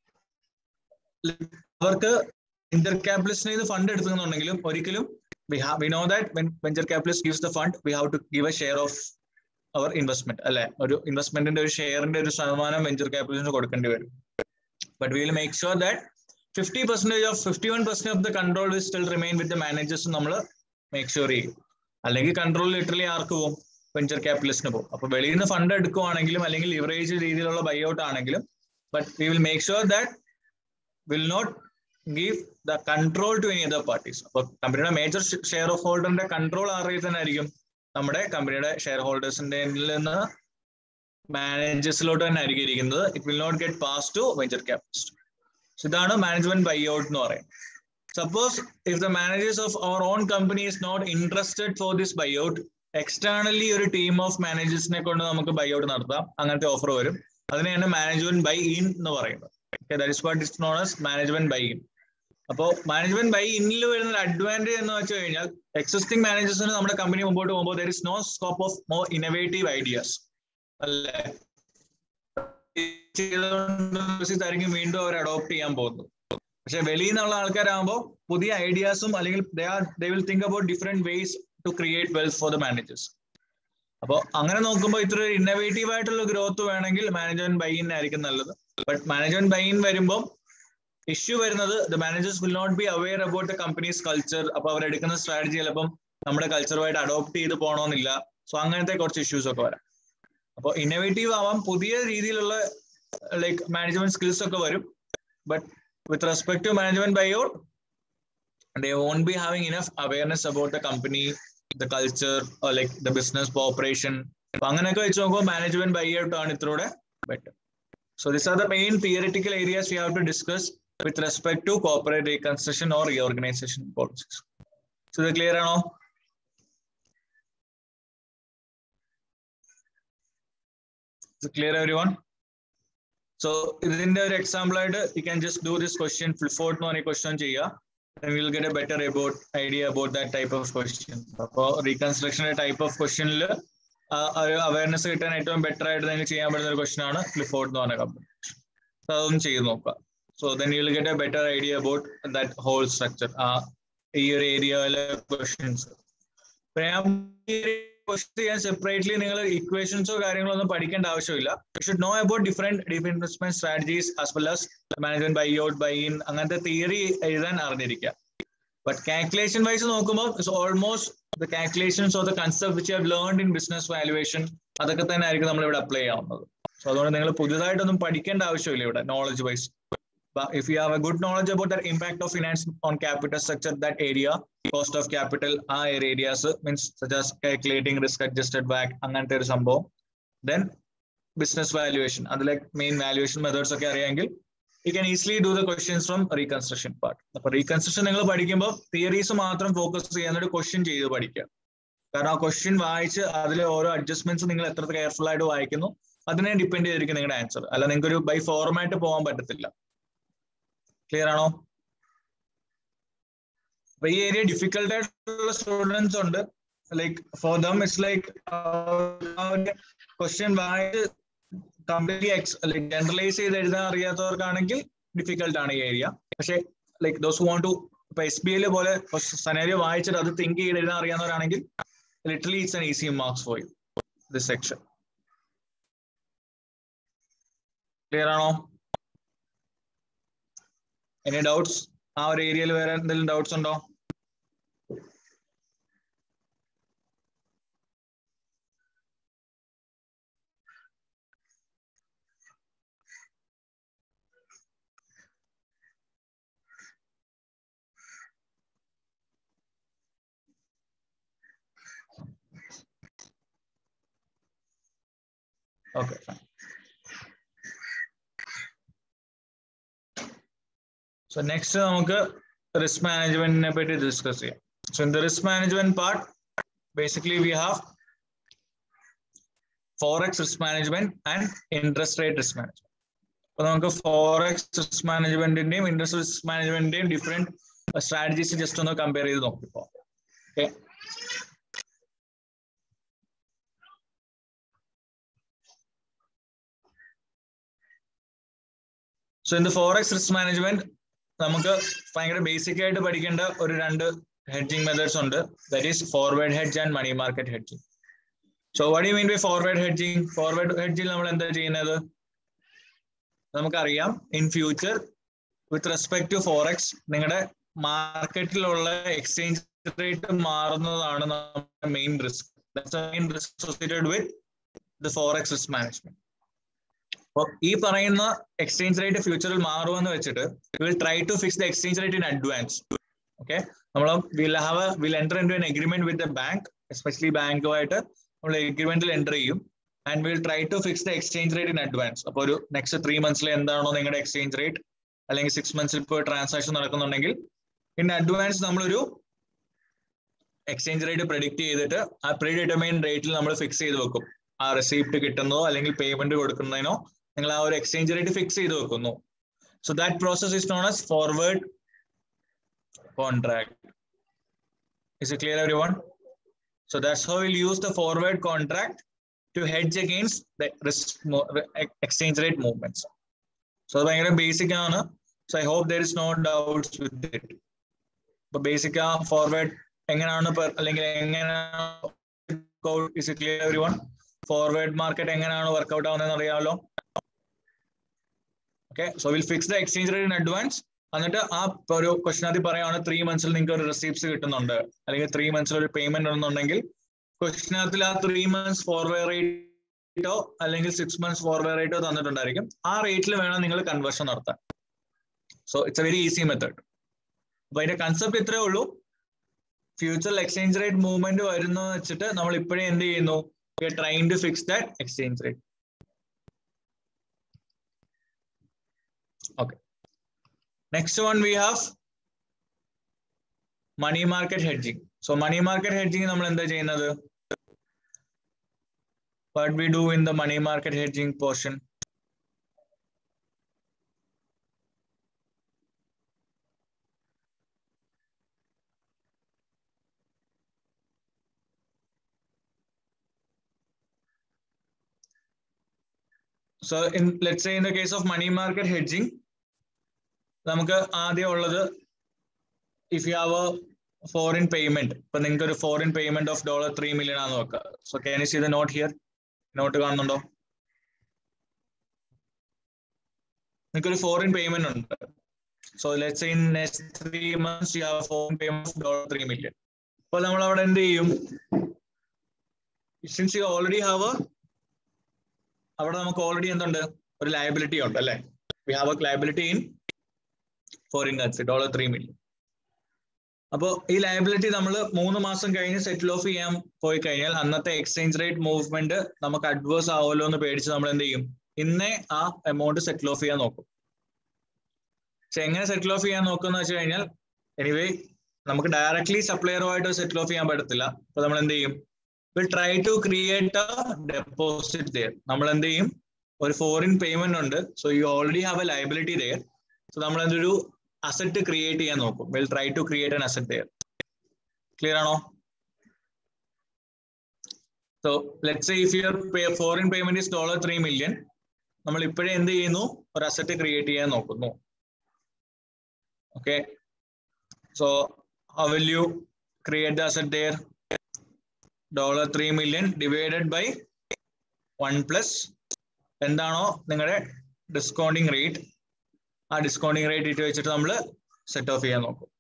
അവർക്ക് ഇന്റർ ക്യാപിറ്റലിസ്റ്റിന് ഇത് ഫണ്ട് എടുക്കുന്നുണ്ടെങ്കിലും ഒരിക്കലും we have we know that when venture capitalist gives the fund we have to give a share of our investment അല്ലെ ഒരു ഇൻവെസ്റ്റ്മെന്റിന്റെ ഒരു ഷെയറിന്റെ ഒരു ശതമാനം വെഞ്ചർ ക്യാപിറ്റലിന് കൊടുക്കേണ്ടി വരും but will make sure that fifty percentage of fifty one percent of the control will still remain with the managers നമ്മൾ make sure ചെയ്യും അല്ലെങ്കിൽ കൺട്രോൾ ലിറ്ററലി ആർക്ക് പോകും വെഞ്ചർ ക്യാപിറ്റലിസ്റ്റിന് പോകും അപ്പൊ വെളിയിൽ നിന്ന് ഫണ്ട് എടുക്കുവാണെങ്കിലും അല്ലെങ്കിൽ ലിവറേജ് രീതിയിലുള്ള ബൈ ഔട്ട് ആണെങ്കിലും but we will make sure that will not give the control to any other parties അപ്പൊ കമ്പനിയുടെ മേജർ ഷെയർ ഓഫ് ഹോൾഡറിന്റെ കൺട്രോൾ ആരുടെ തന്നെ ആയിരിക്കും നമ്മുടെ കമ്പനിയുടെ ഷെയർ ഹോൾഡേഴ്സിന്റെ നിന്ന് മാനേജേഴ്സിലോട്ട് തന്നെ ആയിരിക്കും ഇരിക്കുന്നത് it will not get pass to venture capitalist so ഇതാണ് മാനേജ്മെന്റ് ബൈ ഔട്ട് എന്ന് പറയുന്നത് suppose if the managers of our own company is not interested for this buy out externally ഒരു ടീം ഓഫ് മാനേജേഴ്സിനെ കൊണ്ട് നമുക്ക് ബൈ ഔട്ട് നടത്താം അങ്ങനത്തെ offer വരും അതിനെയാണ് മാനേജ്മെന്റ് ബൈ ഇൻ എന്ന് പറയുന്നത് that is what is known as management buy in അപ്പോ മാനേജ്മെന്റ് ബൈ ഇന്നിൽ വരുന്ന ഒരു അഡ്വാൻറ്റേജ് എന്ന് വെച്ച് കഴിഞ്ഞാൽ എക്സിസ്റ്റിംഗ് മാനേജേഴ്സിന് നമ്മുടെ കമ്പനി മുമ്പോട്ട് പോകുമ്പോൾ there is no scope of more innovative ideas അല്ലേ ആയിരിക്കും വീണ്ടും അവർ അഡോപ്റ്റ് ചെയ്യാൻ പോകുന്നത് പക്ഷെ വെളിയിൽ നിന്നുള്ള ആൾക്കാരാകുമ്പോൾ പുതിയ ഐഡിയാസും അല്ലെങ്കിൽ they will think about different ways to create wealth for the managers അപ്പോൾ അങ്ങനെ നോക്കുമ്പോൾ ഇത്ര ഇന്നോവേറ്റീവ് ആയിട്ടുള്ള ഗ്രോത്ത് വേണമെങ്കിൽ മാനേജ്മെന്റ് ബൈ ഇൻ ആയിരിക്കും നല്ലത് ബട്ട് മാനേജ്മെന്റ് ബൈ ഇൻ വരുമ്പോൾ ഇഷ്യൂ വരുന്നത് the managers will not be aware about the company's culture അപ്പൊ അവരെടുക്കുന്ന സ്ട്രാറ്റജി ചിലപ്പം നമ്മുടെ കൾച്ചറുമായിട്ട് അഡോപ്റ്റ് ചെയ്ത് പോകണമെന്നില്ല സോ അങ്ങനത്തെ കുറച്ച് ഇഷ്യൂസ് ഒക്കെ വരാം അപ്പോൾ ഇന്നോവേറ്റീവ് ആവാം പുതിയ രീതിയിലുള്ള ലൈക്ക് മാനേജ്മെന്റ് സ്കിൽസ് ഒക്കെ വരും but with respect to management buy out they won't be having enough awareness about the company the culture like the business operation അപ്പൊ അങ്ങനെയൊക്കെ വെച്ച് നോക്കുമ്പോൾ മാനേജ്മെന്റ് ബൈ ഔട്ട് ആണ് ഇത്രൂടെ better so this are the main theoretical areas you have to discuss with respect to corporate reconstruction or reorganization policies. So the clear ആണോ Is it clear everyone? So ഇതിന്റെ ഒരു example ആയിട്ട് you can just do this question full fort എന്ന് പറഞ്ഞ question ചെയ്യുക then we'll get a better about idea about that type of question. അപ്പോൾ റീകൺസ്ട്രക്ഷൻ്റെ type of ക്വസ്റ്റ്യനിൽ ഒരു അവയർനെസ് കിട്ടാൻ ഏറ്റവും ബെറ്റർ ആയിട്ട് നിങ്ങൾക്ക് ചെയ്യാൻ പറ്റുന്ന ഒരു ക്വസ്റ്റൻ ആണ് ക്ലിഫോർഡ് എന്ന് പറഞ്ഞ കമ്പനി അതൊന്നും ചെയ്ത് നോക്കുക so then you will get a better idea about that whole structure ആ ഈ ഒരു ഏരിയയിലെ ക്വസ്റ്റ്യൻസ് ഞാൻ ക്വസ്റ്റ്യൻ ചെയ്യാൻ സെപ്പറേറ്റ്ലി നിങ്ങൾ ഇക്വേഷൻസോ കാര്യങ്ങളോ ഒന്നും പഠിക്കേണ്ട ആവശ്യമില്ല you should know about different investment strategies as well as management buy out buy in അങ്ങനത്തെ തിയറി എഴുതാൻ അറിഞ്ഞിരിക്കുക ബട്ട് കാൽക്കുലേഷൻ വൈസ് നോക്കുമ്പോൾ it's almost the calculations of the concept which have learned in business valuation അതൊക്കെ തന്നെ ആയിരിക്കും നമ്മൾ ഇവിടെ apply ചെയ്യാവുന്നത് so അതുകൊണ്ട് നിങ്ങൾ പുതുതായിട്ടൊന്നും പഠിക്കേണ്ട ആവശ്യമില്ല ഇവിടെ knowledge wise if you have a good knowledge about the impact of finance on capital structure, that area, cost of capital, our areas means such as calculating risk adjusted back, അങ്ങനത്തെ ഒരു സംഭവം then business valuation അതിലെ main valuation methods ഒക്കെ അറിയാമെങ്കിൽ you can easily do the questions from reconstruction part അപ്പൊ reconstruction നിങ്ങൾ പഠിക്കുമ്പോൾ theories മാത്രം ഫോക്കസ് ചെയ്യാൻ ഒരു ക്വസ്റ്റ്യൻ ചെയ്ത് പഠിക്കുക കാരണം ആ ക്വസ്റ്റ്യൻ വായിച്ച് അതിലെ ഓരോ അഡ്ജസ്റ്റ്മെന്റ്സ് നിങ്ങൾ എത്ര കെയർഫുൾ ആയിട്ട് വായിക്കുന്നു അതിനെ ഡിപ്പെൻഡ് ചെയ്തിരിക്കും നിങ്ങളുടെ ആൻസർ അല്ല നിങ്ങൾക്ക് ഒരു ബൈ ഫോർമാറ്റ് പോകാൻ പറ്റത്തില്ല ക്ലിയർ ആണോ അപ്പൊ ഈ ഏരിയ ഡിഫിക്കൽട്ട് ആയിട്ടുള്ള സ്റ്റുഡൻസ് ഉണ്ട് like for them it's like question വായിച്ച് കംപ്ലീറ്റ്ലി എക്സ് ലൈക്ക് ജനറലൈസ് ചെയ്ത് എഴുതാൻ അറിയാത്തവർക്കാണെങ്കിൽ ഡിഫിക്കൽട്ട് ആണ് ഈ ഏരിയ പക്ഷെ ലൈക്ക് ദോസ് വോണ്ട് ടു ഇപ്പൊ എസ് ബി ഐയിലെ പോലെ സനേരിയോ വായിച്ചിട്ട് അത് തിങ്ക് ചെയ്ത് എഴുതാൻ അറിയാവുന്നവരാണെങ്കിൽ literally it's an easy marks for you this section clear ആണോ എനി ഡൗട്ട്സ് ആ ഒരു ഏരിയയിൽ വേറെ എന്തെങ്കിലും ഡൗട്ട്സ് ഉണ്ടോ ഓക്കെ സോ നെക്സ്റ്റ് നമുക്ക് റിസ്ക് മാനേജ്മെന്റിനെ പറ്റി ഡിസ്കസ് ചെയ്യാം so in the risk management part basically we have forex risk management and interest rate risk management അപ്പൊ നമുക്ക് ഫോറക്സ് റിസ്ക് മാനേജ്മെന്റിന്റെയും ഇൻട്രസ്റ്റ് റിസ്ക് മാനേജ്മെന്റിന്റെയും ഡിഫറെന്റ് സ്ട്രാറ്റജീസ് ജസ്റ്റ് ഒന്ന് കമ്പയർ ചെയ്ത് നോക്കിപ്പോ okay so in the forex risk management നമുക്ക് ഭയങ്കര basic ആയിട്ട് പഠിക്കേണ്ട ഒരു രണ്ട് ഹെഡ്ജിങ് മെത്തേഡ്സ് ഉണ്ട് that is forward hedge and money market hedging so what you mean by forward hedging forward ഹെഡ്ജിൽ നമ്മൾ എന്താ ചെയ്യുന്നത് നമുക്കറിയാം in future with respect to forex നിങ്ങളുടെ മാർക്കറ്റിലുള്ള എക്സ്ചേഞ്ച് റേറ്റ് മാറുന്നതാണ് നമ്മുടെ main risk main risk associated with the forex risk management അപ്പോൾ ഈ പറയുന്ന എക്സ്ചേഞ്ച് റേറ്റ് ഫ്യൂച്ചറിൽ മാറുമെന്ന് വെച്ചിട്ട് will try to fix the exchange rate in advance okay നമ്മൾ will have will enter in to an agreement with the bank especially ബാങ്കുമായിട്ട് നമ്മൾ എഗ്രിമെന്റിൽ എൻ്റർ ചെയ്യും and will try to fix the exchange rate in advance അപ്പോൾ ഒരു next three മന്ത്സിൽ എന്താണോ നിങ്ങളുടെ എക്സ്ചേഞ്ച് റേറ്റ് അല്ലെങ്കിൽ സിക്സ് മന്ത്സിൽ ഇപ്പോൾ ട്രാൻസാക്ഷൻ നടക്കുന്നുണ്ടെങ്കിൽ ഇൻ അഡ്വാൻസ് നമ്മളൊരു എക്സ്ചേഞ്ച് റേറ്റ് പ്രെഡിക്റ്റ് ചെയ്തിട്ട് ആ പ്രീ ഡിറ്റർമൈൻ റേറ്റിൽ നമ്മൾ ഫിക്സ് ചെയ്ത് വെക്കും ആ റെസിപ്റ്റ് കിട്ടുന്നതോ അല്ലെങ്കിൽ പേയ്മെന്റ് കൊടുക്കുന്നതിനോ നിങ്ങൾ ആ ഒരു എക്സ്ചേഞ്ച് റേറ്റ് ഫിക്സ് ചെയ്ത് വെക്കുന്നു so that process is known as forward contract is it clear every one so that's how will use the forward contract to hedge against the exchange rate movements so അത് ഭയങ്കര basic ആണ് so I hope there is no doubts with it ഇപ്പൊ basic ആ forward എങ്ങനെയാണ് അല്ലെങ്കിൽ എങ്ങനെയാണ് is it clear every one forward market എങ്ങനെയാണ് work out ആവുന്നതെന്ന് അറിയാമല്ലോ okay so will fix the exchange rate in advance എന്നിട്ട് ആ ഒരു ക്വസ്റ്റൻ ആദ്യം പറയുകയാണ് ത്രീ മന്ത്സിൽ നിങ്ങൾക്ക് ഒരു റെസിപ്റ്റ്സ് കിട്ടുന്നുണ്ട് അല്ലെങ്കിൽ ത്രീ മന്ത്സിൽ ഒരു പേയ്മെന്റ് ഉണ്ടെന്നുണ്ടെങ്കിൽ ക്വസ്റ്റിനകത്തിൽ ആ ത്രീ മന്ത്സ് ഫോർവേ റേറ്റോ അല്ലെങ്കിൽ സിക്സ് മന്ത്സ് ഫോർവേ റേറ്റോ തന്നിട്ടുണ്ടായിരിക്കും ആ റേറ്റിൽ വേണം നിങ്ങൾ കൺവേർഷൻ നടത്താൻ so it's a very easy method അപ്പൊ അതിന്റെ കൺസെപ്റ്റ് ഇത്രേ ഉള്ളൂ ഫ്യൂച്ചറിൽ എക്സ്ചേഞ്ച് റേറ്റ് മൂവ്മെന്റ് വരുന്ന വെച്ചിട്ട് നമ്മൾ ഇപ്പോഴേ എന്ത് ചെയ്യുന്നു trying to fix that exchange rate Okay. Next one we have money market hedging. So money market hedging നമ്മൾ എന്താ ചെയ്യുന്നത് What we do in the money market hedging portion? So in let say in the case of money market hedging നമുക്ക് ആദ്യം ഉള്ളത് if you have foreign payment ഇപ്പൊ നിങ്ങൾക്ക് ഒരു foreign payment of dollar three million ആണെന്ന് നോക്കുക so can you see the note here note കാണുന്നുണ്ടോ നിങ്ങൾക്ക് ഒരു ഫോറിൻ പേയ്മെന്റ് ഉണ്ട് so let's in next three months you have foreign payment of dollar three million അപ്പൊ നമ്മൾ അവിടെ എന്ത് ചെയ്യും സിൻസ് യു ഓൾറെഡി ഹാവ് അവിടെ നമുക്ക് ഓൾറെഡി എന്തുണ്ട് ഒരു ലയബിലിറ്റി ഉണ്ട് അല്ലെ we have a liability in foreign currency dollar three million അപ്പോൾ ഈ ലയബിലിറ്റി നമ്മൾ മൂന്ന് മാസം കഴിഞ്ഞ് സെറ്റിൽ ഓഫ് ചെയ്യാൻ പോയി കഴിഞ്ഞാൽ അന്നത്തെ എക്സ്ചേഞ്ച് റേറ്റ് മൂവ്മെന്റ് നമുക്ക് അഡ്വേഴ്സ് ആവുമല്ലോ എന്ന് പേടിച്ച് നമ്മൾ എന്ത് ചെയ്യും ഇന്നേ ആ എമൗണ്ട് സെറ്റിൽ ഓഫ് ചെയ്യാൻ നോക്കും പക്ഷെ എങ്ങനെ സെറ്റിൽ ഓഫ് ചെയ്യാൻ നോക്കുന്ന വെച്ച് കഴിഞ്ഞാൽ എനിവേ നമുക്ക് ഡയറക്ട്ലി സപ്ലയറുമായിട്ട് സെറ്റിൽ ഓഫ് ചെയ്യാൻ പറ്റത്തില്ല അപ്പൊ നമ്മൾ എന്ത് ചെയ്യും will try to create a deposit there നമ്മൾ എന്ത് ചെയ്യും ഒരു ഫോറിൻ പേയ്മെന്റ് ഉണ്ട് so you already have a liability there so നമ്മൾ എന്തൊരു അസറ്റ് ക്രിയേറ്റ് ചെയ്യാൻ നോക്കും will try to create an asset there clear ആണോ so let say if your foreign payment is dollar three million നമ്മൾ ഇപ്പോഴേ എന്ത് ചെയ്യുന്നു ഒരു അസറ്റ് ക്രിയേറ്റ് ചെയ്യാൻ നോക്കുന്നു okay so how will you create the asset there dollar three million divided by one plus എന്താണോ നിങ്ങളുടെ ഡിസ്കൗണ്ടിങ് റേറ്റ് ആ ഡിസ്കൗണ്ടിങ് റേറ്റ് ഇട്ട് വെച്ചിട്ട് നമ്മൾ സെറ്റ് ഓഫ് ചെയ്യാൻ നോക്കും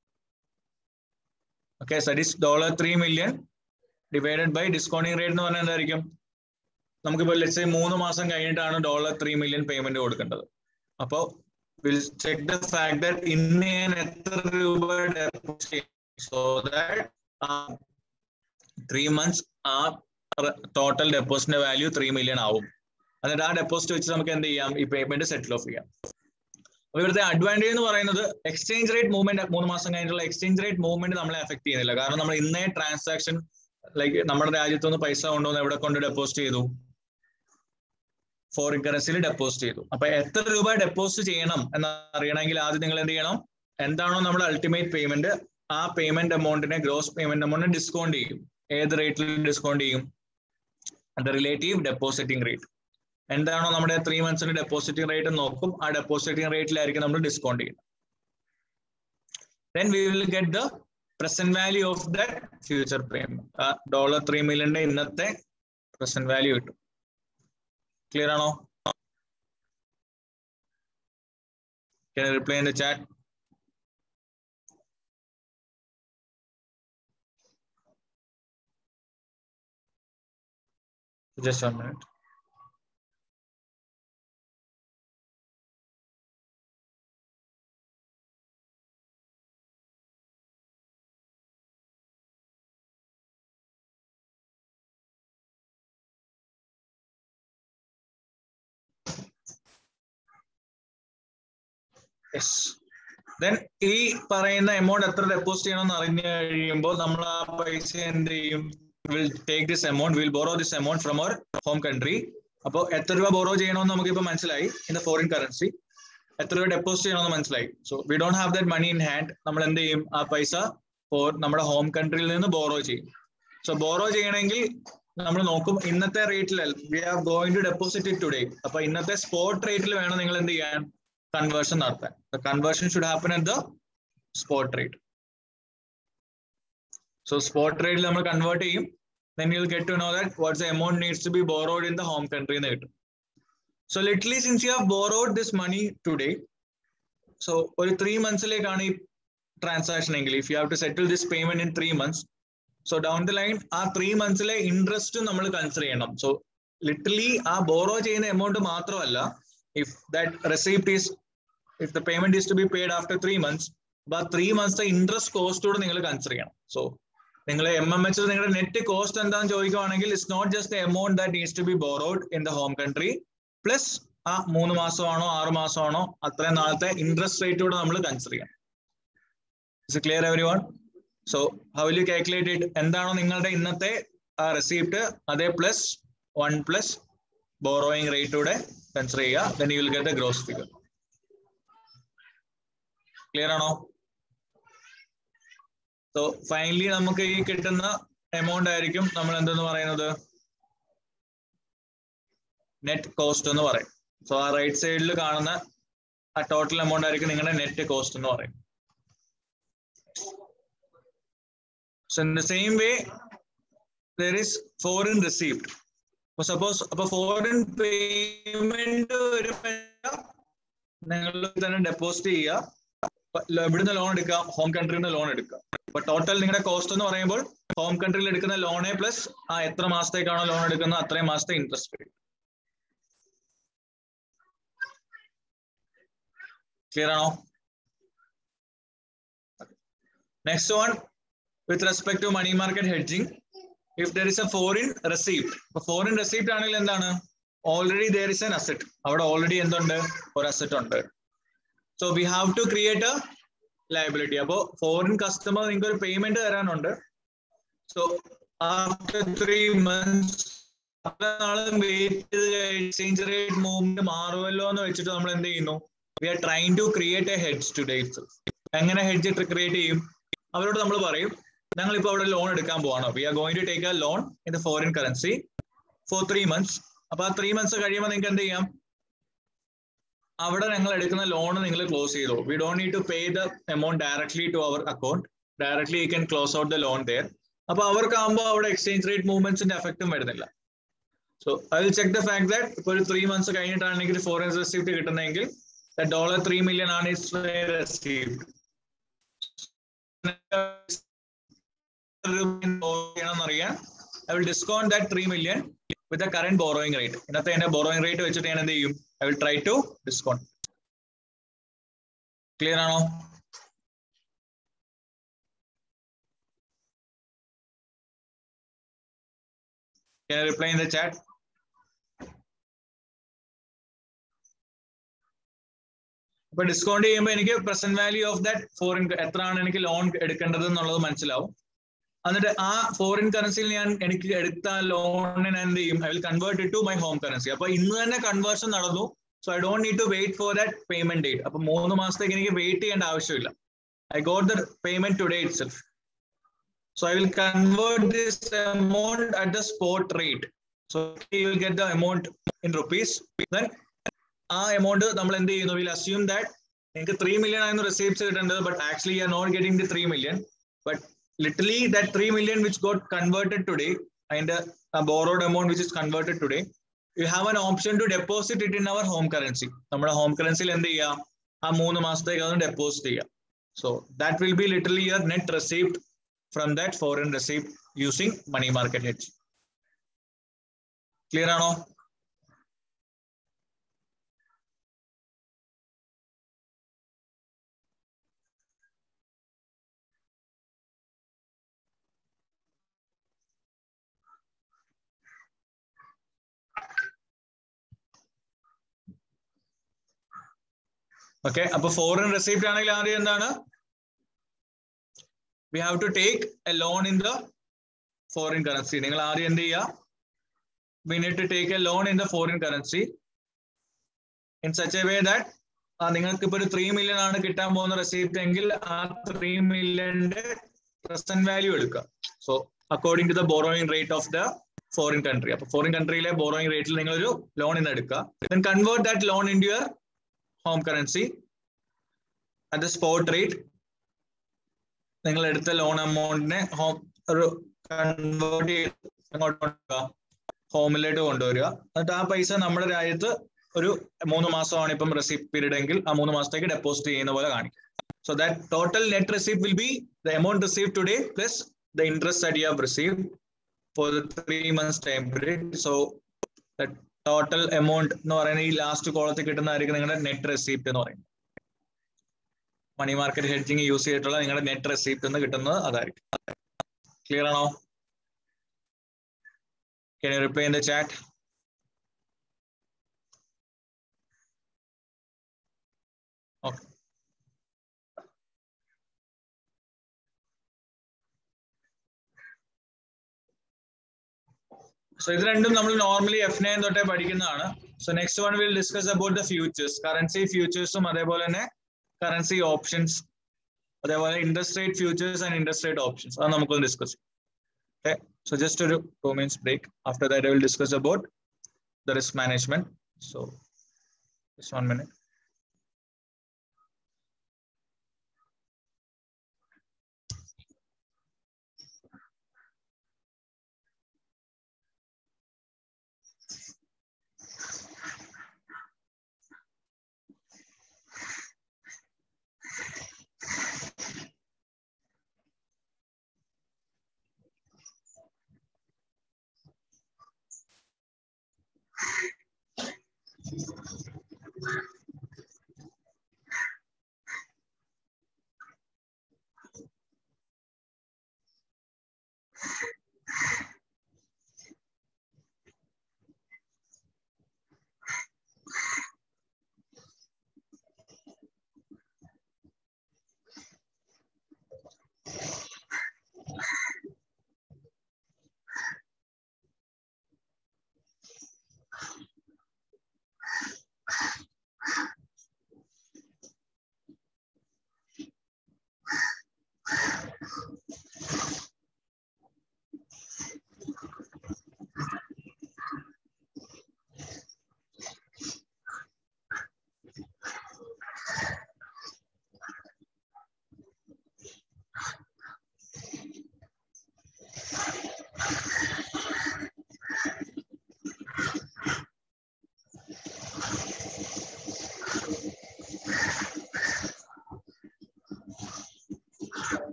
ഓക്കെ സഡീസ് dollar three million divided by discounting rate എന്ന് പറഞ്ഞാൽ എന്തായിരിക്കും നമുക്കിപ്പോൾ ലെറ്റ്സ് മൂന്ന് മാസം കഴിഞ്ഞിട്ടാണ് ഡോളർ ത്രീ മില്യൺ പേയ്മെന്റ് കൊടുക്കേണ്ടത് അപ്പോൾ will check the fact that ഇന്ന് ഞാൻ എത്ര രൂപ സോ ദാറ്റ് ത്രീ മന്ത്സ് ആ ടോട്ടൽ ഡെപ്പോസിറ്റിന്റെ വാല്യൂ ത്രീ മില്യൺ ആവും എന്നിട്ട് ആ ഡെപ്പോസിറ്റ് വെച്ച് നമുക്ക് എന്ത് ചെയ്യാം ഈ പേയ്മെന്റ് സെറ്റിൽ ഓഫ് ചെയ്യാം അപ്പൊ ഇവിടുത്തെ അഡ്വാൻറ്റേജ് എന്ന് പറയുന്നത് എക്സ്ചേഞ്ച് റേറ്റ് മൂവ്മെന്റ് മൂന്ന് മാസം കഴിഞ്ഞിട്ടുള്ള എക്സ്ചേഞ്ച് റേറ്റ് മൂവ്മെന്റ് നമ്മളെ എഫക്ട് ചെയ്യുന്നില്ല കാരണം നമ്മൾ ഇന്നേ ട്രാൻസാക്ഷൻ ലൈക്ക് നമ്മുടെ രാജ്യത്തുനിന്ന് പൈസ കൊണ്ടുവന്ന് എവിടെ കൊണ്ട് ഡെപ്പോസിറ്റ് ചെയ്തു ഫോറിൻ കറൻസിയിൽ ഡെപ്പോസിറ്റ് ചെയ്തു അപ്പൊ എത്ര രൂപ ഡെപ്പോസിറ്റ് ചെയ്യണം എന്ന് അറിയണമെങ്കിൽ ആദ്യം നിങ്ങൾ എന്ത് ചെയ്യണം എന്താണോ നമ്മുടെ അൾട്ടിമേറ്റ് പേയ്മെന്റ് ആ പേയ്മെന്റ് എമൗണ്ടിനെ ഗ്രോസ് പേയ്മെന്റ് എമൗണ്ടിനെ ഡിസ്കൗണ്ട് ചെയ്യും ഏത് റേറ്റിൽ ഡിസ്കൗണ്ട് ചെയ്യും ദ റിലേറ്റീവ് ഡെപ്പോസിറ്റിംഗ് റേറ്റ് എന്താണോ നമ്മുടെ ത്രീ മന്ത്സിന്റെ ഡെപ്പോസിറ്റിംഗ് റേറ്റ് നോക്കും ആ ഡെപ്പോസിറ്റിംഗ് റേറ്റിലായിരിക്കും നമ്മൾ ഡിസ്കൗണ്ട് ചെയ്യുന്നത് then we will get the present value of the future payment dollar three മില്യന്റെ ഇന്നത്തെ പ്രസന്റ് വാല്യൂ കിട്ടും ക്ലിയർ ആണോ reply in the chat just one minute yes then ഈ പറയുന്ന എമൗണ്ട് എത്ര ഡെപ്പോസിറ്റ് ചെയ്യണമെന്ന് അറിഞ്ഞു കഴിയുമ്പോൾ നമ്മൾ ആ പൈസ എന്ത് ചെയ്യും will take this amount will borrow this amount from our home country അപ്പോൾ എത്ര രൂപ ബോറോ ചെയ്യണമെന്ന് നമുക്ക് ഇപ്പൊ മനസ്സിലായി ഇൻ ദ ഫോറിൻ കറൻസി എത്ര രൂപ ഡെപ്പോസിറ്റ് ചെയ്യണമെന്ന് മനസ്സിലായി so we don't have that money in hand നമ്മൾ എന്ത് ചെയ്യും ആ പൈസ ഫോർ നമ്മുടെ ഹോം കൺട്രിയിൽ നിന്ന് ബോറോ ചെയ്യും സോ ബോറോ ചെയ്യണമെങ്കിൽ നമ്മൾ നോക്കും ഇന്നത്തെ റേറ്റിൽ we are going to deposit it today അപ്പൊ ഇന്നത്തെ സ്പോട്ട് റേറ്റിൽ വേണം നിങ്ങൾ എന്ത് ചെയ്യാൻ കൺവേർഷൻ നടത്താൻ conversion should happen at the spot rate so spot റേറ്റിൽ നമ്മൾ കൺവേർട്ട് ചെയ്യും then you'll get to know that what's the amount needs to be borrowed in the home country എന്ന് കിട്ടും so literally since you have borrowed this money today so ഒരു three മന്ത്സിലേക്കാണ് ഈ transaction എങ്കിൽ if you have to settle this payment in three months so down the line ആ three മന്ത്സിലെ ഇൻട്രസ്റ്റും നമ്മൾ കൺസിഡർ ചെയ്യണം സോ ലിറ്റലി ആ ബോറോ ചെയ്യുന്ന എമൗണ്ട് മാത്രമല്ല if that receipt is if the payment is to be paid after three months അപ്പൊ ആ ത്രീ മന്ത്സത്തെ ഇൻട്രസ്റ്റ് കോസ്റ്റ് കൂടെ നിങ്ങൾ കൺസിഡർ ചെയ്യണം സോ നിങ്ങൾ എം എം എച്ച് നിങ്ങളുടെ നെറ്റ് കോസ്റ്റ് എന്താണെന്ന് ചോദിക്കുവാണെങ്കിൽ it's not just the amount that needs to be borrowed in the home country plus ആ മൂന്ന് മാസമാണോ ആറ് മാസമാണോ അത്രയും നാളത്തെ ഇൻട്രസ്റ്റ് റേറ്റ് കൂടെ നമ്മൾ കൺസിഡർ ചെയ്യണം is clear every one so how will you calculate it എന്താണോ നിങ്ങളുടെ ഇന്നത്തെ ആ റെസിപ്റ്റ് അതേ plus one plus borrowing rate കൂടെ കൺസിഡർ ചെയ്യുക then you will get the gross figure clear ആണോ സോ ഫൈനലി നമുക്ക് ഈ കിട്ടുന്ന എമൗണ്ട് ആയിരിക്കും നമ്മൾ എന്തെന്ന് പറയുന്നത് നെറ്റ് കോസ്റ്റ് എന്ന് പറയും സോ ആ റൈറ്റ് സൈഡിൽ കാണുന്ന ആ ടോട്ടൽ എമൗണ്ട് ആയിരിക്കും നിങ്ങളുടെ നെറ്റ് കോസ്റ്റ് എന്ന് പറയും so in the same way there is foreign receipt അപ്പൊ സപ്പോസ് അപ്പൊ ഫോറിൻ പേയ്മെന്റ് ഒരു നിങ്ങൾ തന്നെ ഡെപ്പോസിറ്റ് ചെയ്യുക ഇവിടുന്ന് ലോൺ എടുക്കാം ഹോം കൺട്രിയിൽ നിന്ന് ലോൺ എടുക്കാം അപ്പൊ ടോട്ടൽ നിങ്ങളുടെ കോസ്റ്റ് എന്ന് പറയുമ്പോൾ ഹോം കൺട്രിയിൽ എടുക്കുന്ന ലോണേ പ്ലസ് ആ എത്ര മാസത്തേക്കാണോ ലോൺ എടുക്കുന്നത് അത്രയും മാസത്തെ ഇൻട്രസ്റ്റ് റേറ്റ് ക്ലിയർ ആണോ next one with respect to money market hedging if there is a foreign receipt അപ്പൊ ഫോറിൻ റെസീപ്റ്റ് ആണെങ്കിൽ എന്താണ് already there is an asset അവിടെ ഓൾറെഡി എന്തുണ്ട് ഒരു അസെറ്റ് ഉണ്ട് so we have to create a liability അപ്പോ foreign customer നിങ്ങൾക്ക് ഒരു പേയ്മെന്റ് തരാനുണ്ട് സോ ആഫ്റ്റർ ത്രീ മന്ത്സ് നാളും വെയിറ്റ് ചെയ്ത് എക്സ്ചേഞ്ച് റേറ്റ് മൂവ്മെന്റ് മാറുമല്ലോ എന്ന് വെച്ചിട്ട് നമ്മൾ എന്ത് ചെയ്യുന്നു we are trying to create a hedge to date എങ്ങനെ ഹെഡ്ജ് ക്രിയേറ്റ് ചെയ്യും അവരോട് നമ്മൾ പറയും ഞങ്ങൾ ഇപ്പോൾ അവിടെ ലോൺ എടുക്കാൻ പോവാണോ we are going to take a loan in the foreign currency for three months അപ്പൊ ആ ത്രീ മന്ത്സ് കഴിയുമ്പോൾ നിങ്ങൾക്ക് എന്ത് ചെയ്യാം അവിടെ ഞങ്ങൾ എടുക്കുന്ന ലോൺ നിങ്ങൾ ക്ലോസ് ചെയ്തു we don't need to pay the amount directly to our account directly you can close out the loan there അപ്പൊ അവർക്കാകുമ്പോൾ അവിടെ എക്സ്ചേഞ്ച് റേറ്റ് മൂവ്മെന്റ്സിന്റെ എഫക്റ്റും വരുന്നില്ല so I will check the fact that ഇപ്പോൾ ഒരു ത്രീ മന്ത്സ് കഴിഞ്ഞിട്ടാണെങ്കിൽ ഫോറിൻ റെസിപ്റ്റ് കിട്ടുന്നതെങ്കിൽ ഡോളർ ത്രീ മില്യൺ ആണ് റെസീവ്ഡ് അറിയാൻ I will discount that three million with the current borrowing rate ഇന്നത്തെ എന്റെ ബോറോയിങ് റേറ്റ് വെച്ചിട്ട് ഞാൻ എന്ത് ചെയ്യും I will try to discount clear ആണോ Can I reply in the chat? അപ്പൊ ഡിസ്കൗണ്ട് ചെയ്യുമ്പോൾ എനിക്ക് present value of that foreign എത്രയാണ് എനിക്ക് ലോൺ എടുക്കേണ്ടത് എന്നുള്ളത് മനസ്സിലാവും എന്നിട്ട് ആ ഫോറിൻ കറൻസിയിൽ ഞാൻ എനിക്ക് എടുത്ത ലോണിന് ഞാൻ എന്ത് ചെയ്യും I will convert it to my home currency അപ്പൊ ഇന്ന് തന്നെ കൺവേർഷൻ നടന്നു so I don't need to wait for that payment date അപ്പൊ മൂന്ന് മാസത്തേക്ക് എനിക്ക് വെയിറ്റ് ചെയ്യേണ്ട ആവശ്യമില്ല I got the payment today itself so I will convert this amount at the spot rate so you will get the amount in rupees then ആ amount നമ്മൾ എന്ത് ചെയ്യുന്നു വിൽ അസ്യൂം ദാറ്റ് നിങ്ങൾക്ക് three million ആയിരുന്നു receipts കിട്ടേണ്ടത് but actually you are not getting the three million but literally that three million which got converted today അതിന്റെ borrowed amount which is converted today you have an option to deposit it in our home currency നമ്മുടെ home കറൻസിയിൽ എന്ത് ചെയ്യാം ആ മൂന്ന് മാസത്തേക്ക് അതൊന്ന് deposit ചെയ്യാം so that will be literally your net receipt from that foreign receipt using money market hedge clear ആണോ ഓക്കെ അപ്പൊ ഫോറിൻ റെസിപ്റ്റ് ആണെങ്കിൽ ആദ്യം എന്താണ് we have to take a loan in the foreign currency നിങ്ങൾ ആദ്യം എന്ത് ചെയ്യുക we need to take a loan in the foreign currency in such a way that നിങ്ങൾക്ക് ഇപ്പൊ ഒരു ത്രീ മില്യൺ ആണ് കിട്ടാൻ പോകുന്ന റെസിപ്റ്റ് എങ്കിൽ ആ ത്രീ മില്യന്റെ പ്രസന്റ് വാല്യൂ എടുക്കുക so according to the borrowing rate of the foreign country അപ്പൊ ഫോറിൻ കൺട്രിയിലെ ബോറോയിങ് റേറ്റിൽ നിങ്ങൾ ഒരു ലോൺ ഇന്ന് എടുക്കുക then convert that loan in your home currency at the spot rate നിങ്ങൾ എടുത്ത ലോൺ എമൗണ്ടിനെ ഹോം ഒരു കൺവേർട്ട് ചെയ്ത് അങ്ങോട്ട് കൊണ്ടുപോകുക ഹോമിലേക്ക് കൊണ്ടുവരിക എന്നിട്ട് ആ പൈസ നമ്മുടെ രാജ്യത്ത് ഒരു മൂന്ന് മാസമാണ് ഇപ്പം റെസിപ്റ്റ് പീരീഡ് എങ്കിൽ ആ മൂന്ന് മാസത്തേക്ക് ഡെപ്പോസിറ്റ് ചെയ്യുന്ന പോലെ കാണിക്കും so that total net receipt will be the amount receive today plus the interest that you have receive for the three months time period so total amount എന്ന് പറയുന്നത് ഈ ലാസ്റ്റ് കോളത്തിൽ കിട്ടുന്നതായിരിക്കും നിങ്ങളുടെ നെറ്റ് റെസിപ്റ്റ് എന്ന് പറയുന്നത് മണി മാർക്കറ്റ് ഹെഡ്ജിങ് യൂസ് ചെയ്തിട്ടുള്ള നിങ്ങളുടെ നെറ്റ് റെസിപ്റ്റ് എന്ന് കിട്ടുന്നത് അതായിരിക്കും ക്ലിയർ ആണോ Can you reply in the chat? Okay. So ഇത് രണ്ടും നമ്മൾ നോർമലി എഫ് നയൻ തൊട്ടേ പഠിക്കുന്നതാണ് so next one will discuss about the futures currency ഫ്യൂച്ചേഴ്സും അതേപോലെ തന്നെ കറൻസി ഓപ്ഷൻസ് അതേപോലെ interest rate futures and interest rate options അത് നമുക്കൊന്ന് ഡിസ്കസ് ചെയ്യാം Okay, so just a two minutes break. After that, I will discuss about the risk management. So just one minute.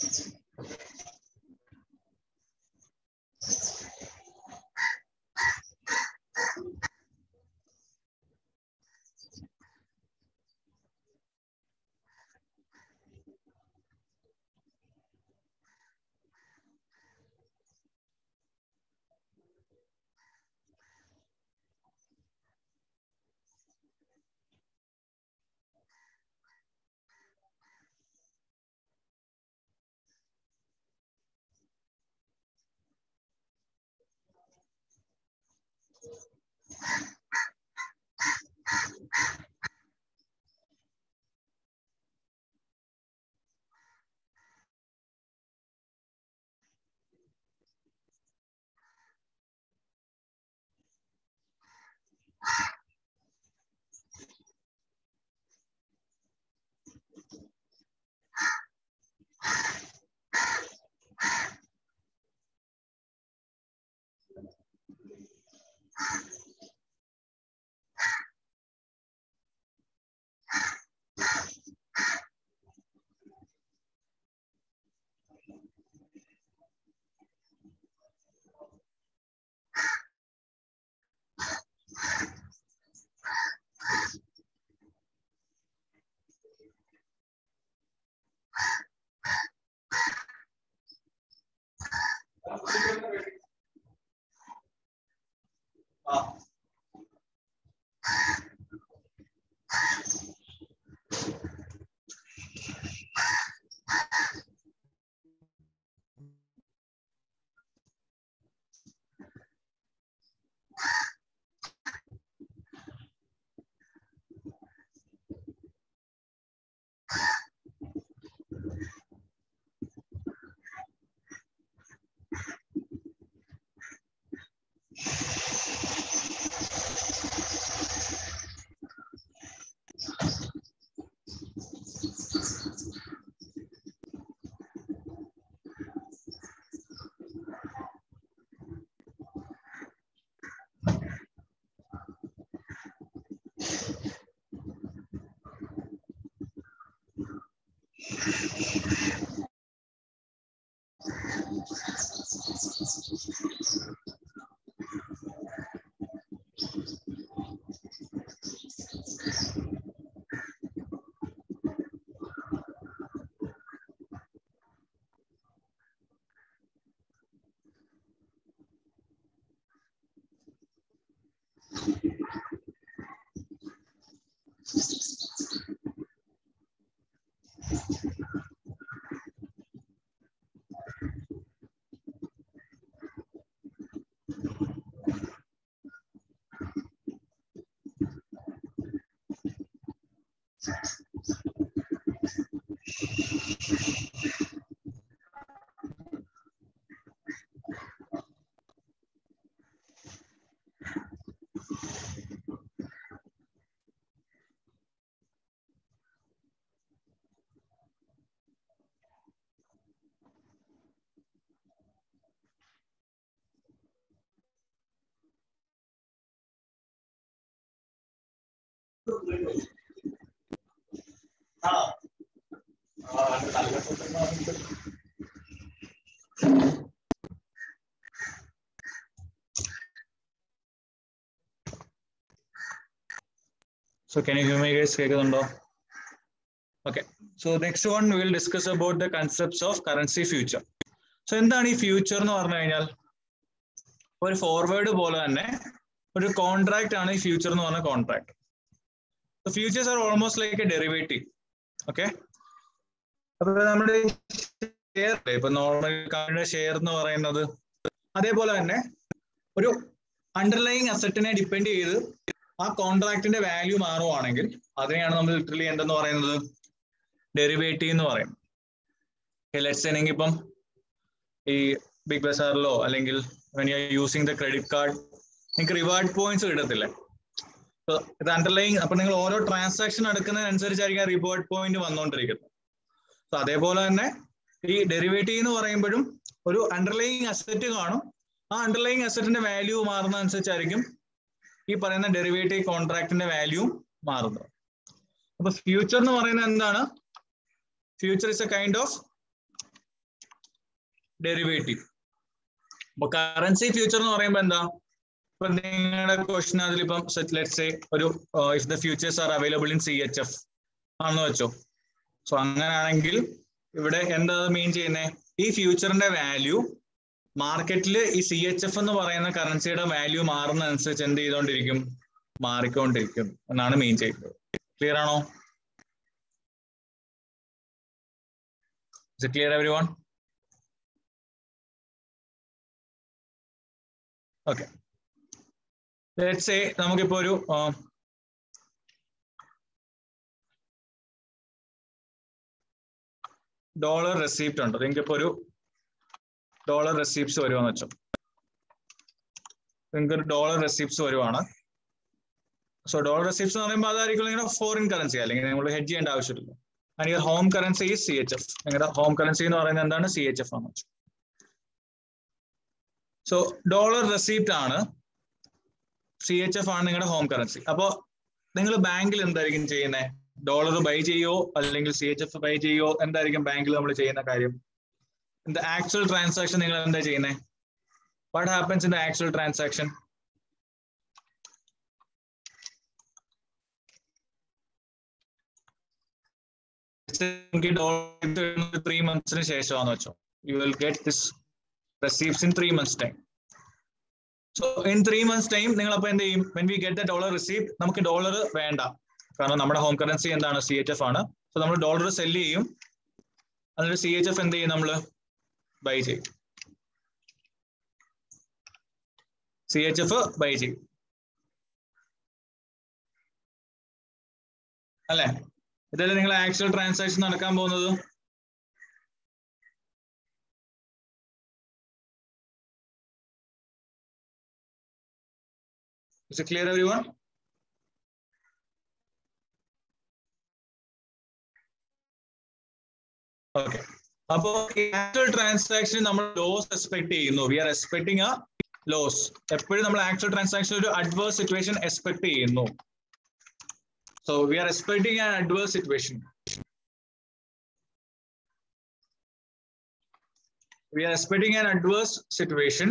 So can you hear me guys? കേൾക്കുന്നുണ്ടോ? Okay. So next one we will discuss about the concepts of currency future. So എന്താണ് ഈ future എന്ന് പറഞ്ഞു കഴിഞ്ഞാൽ ഒരു forward പോലെ തന്നെ ഒരു കോൺട്രാക്ട് ആണ് ഈ ഫ്യൂച്ചർ എന്ന് പറഞ്ഞ contract futures are almost like a derivative okay അപ്പൊ നമ്മുടെ ഷെയർ ഇപ്പൊ നോർമൽ കമ്പനിയുടെ ഷെയർ എന്ന് പറയുന്നത് അതേപോലെ തന്നെ ഒരു അണ്ടർലൈങ് അസറ്റിനെ ഡിപ്പെൻഡ് ചെയ്ത് ആ കോൺട്രാക്ടിന്റെ വാല്യൂ മാറുവാണെങ്കിൽ അതിനെയാണ് നമ്മൾ ലിറ്ററലി എന്തെന്ന് പറയുന്നത് ഡെറിവേറ്റീവ് എന്ന് പറയും ലെറ്റ്സ് ആണെങ്കിൽ ഇപ്പം ഈ ബിഗ് ബസാറിലോ അല്ലെങ്കിൽ when you using the credit card നിങ്ങൾക്ക് റിവാർഡ് പോയിന്റ്സ് കിട്ടത്തില്ലേ ഇത് അണ്ടർലൈങ് അപ്പൊ നിങ്ങൾ ഓരോ ട്രാൻസാക്ഷൻ എടുക്കുന്നതിനനുസരിച്ചായിരിക്കും റിവാർഡ് പോയിന്റ് വന്നുകൊണ്ടിരിക്കുന്നത് സോ അതേപോലെ തന്നെ ഈ ഡെറിവേറ്റീവ് എന്ന് പറയുമ്പോഴും ഒരു അണ്ടർലൈങ് അസറ്റ് കാണും ആ അണ്ടർലൈങ് അസറ്റിന്റെ വാല്യൂ മാറുന്ന അനുസരിച്ചായിരിക്കും ഈ പറയുന്ന ഡെറിവേറ്റീവ് കോൺട്രാക്ടിന്റെ വാല്യൂ മാറുന്നത് അപ്പൊ ഫ്യൂച്ചർ എന്ന് പറയുന്നത് എന്താണ് future is a kind of derivative അപ്പൊ കറൻസി ഫ്യൂച്ചർ എന്ന് പറയുമ്പോൾ എന്താ ഇപ്പൊ നിങ്ങളുടെ ക്വസ്റ്റൻ അതിലിപ്പം ലെറ്റ്സ് സേ ഒരു if the futures are available in C H F ആണെന്ന് വെച്ചോ സോ അങ്ങനെയാണെങ്കിൽ ഇവിടെ എന്താ മീൻ ചെയ്യുന്നത് ഈ ഫ്യൂച്ചറിന്റെ വാല്യൂ മാർക്കറ്റിൽ ഈ സി എച്ച് എഫ് എന്ന് പറയുന്ന കറൻസിയുടെ വാല്യൂ മാറുന്നതനുസരിച്ച് എന്ത് ചെയ്തുകൊണ്ടിരിക്കും മാറിക്കൊണ്ടിരിക്കും എന്നാണ് മീൻ ചെയ്യുന്നത് ക്ലിയർ ആണോ clear every everyone okay let's say നമുക്കിപ്പോ ഒരു ഡോളർ റെസിപ്റ്റ് ഉണ്ട് നിങ്ങൾക്ക് ഒരു ഡോളർ റെസിപ്റ്റ്സ് വരുവാന്ന് വെച്ചോ നിങ്ങൾക്ക് ഒരു ഡോളർ റെസിപ്റ്റ്സ് വരുവാണ് സോ ഡോളർ റെസിപ്റ്റ്സ് എന്ന് പറയുമ്പോൾ അതായിരിക്കും നിങ്ങളുടെ ഫോറിൻ കറൻസി അല്ലെങ്കിൽ നിങ്ങൾ ഹെഡ് ചെയ്യേണ്ട ആവശ്യമില്ല and your home currency is C H F നിങ്ങളുടെ ഹോം കറൻസി എന്ന് പറയുന്നത് എന്താണ് സി എച്ച് എഫ് ആണ് വെച്ചു സോ ഡോളർ റെസിപ്റ്റ് ആണ് സി എച്ച് എഫ് ആണ് നിങ്ങളുടെ ഹോം കറൻസി അപ്പോ നിങ്ങൾ ബാങ്കിൽ എന്തായിരിക്കും ചെയ്യുന്നത് ഡോളർ ബൈ ചെയ്യോ അല്ലെങ്കിൽ സി എച്ച് എഫ് ബൈ ചെയ്യോ എന്തായിരിക്കും ബാങ്കിൽ നമ്മൾ ചെയ്യുന്ന കാര്യം ഇൻ ദ ആക്ച്വൽ ട്രാൻസാക്ഷൻ നിങ്ങൾ എന്താ ചെയ്യുന്നത് what happens in the actual transaction three മന്ത്സിന് ശേഷമാണെന്ന് വെച്ചോ you will get this receives in three months time so in three months time നിങ്ങൾ അപ്പൊ എന്ത് ചെയ്യും when we get the dollar receive നമുക്ക് ഡോളർ വേണ്ട കാരണം നമ്മുടെ ഹോം കറൻസി എന്താണ് സി എച്ച് എഫ് ആണ് സോ നമ്മൾ ഡോളർ സെല് ചെയ്യും അതിന് സി എച്ച് എഫ് എന്ത് ചെയ്യും നമ്മൾ ബൈ ചെയ്യും സി എച്ച് എഫ് ബൈ ചെയ്യും അല്ലെ ഇതല്ലേ നിങ്ങൾ ആക്ച്വൽ ട്രാൻസാക്ഷൻ നടക്കാൻ പോകുന്നത് Is it clear, everyone? Okay അപ്പോ ആക്ച്വൽ ട്രാൻസാക്ഷൻ നമ്മൾ ലോസ് എക്സ്പെക്ട് ചെയ്യുന്നു we are expecting a loss എപ്പോഴും നമ്മൾ ആക്ച്വൽ ട്രാൻസാക്ഷൻ ഒരു അഡ്വേഴ്സ് സിറ്റുവേഷൻ എക്സ്പെക്ട് ചെയ്യുന്നു so we are expecting an adverse situation we are expecting an adverse situation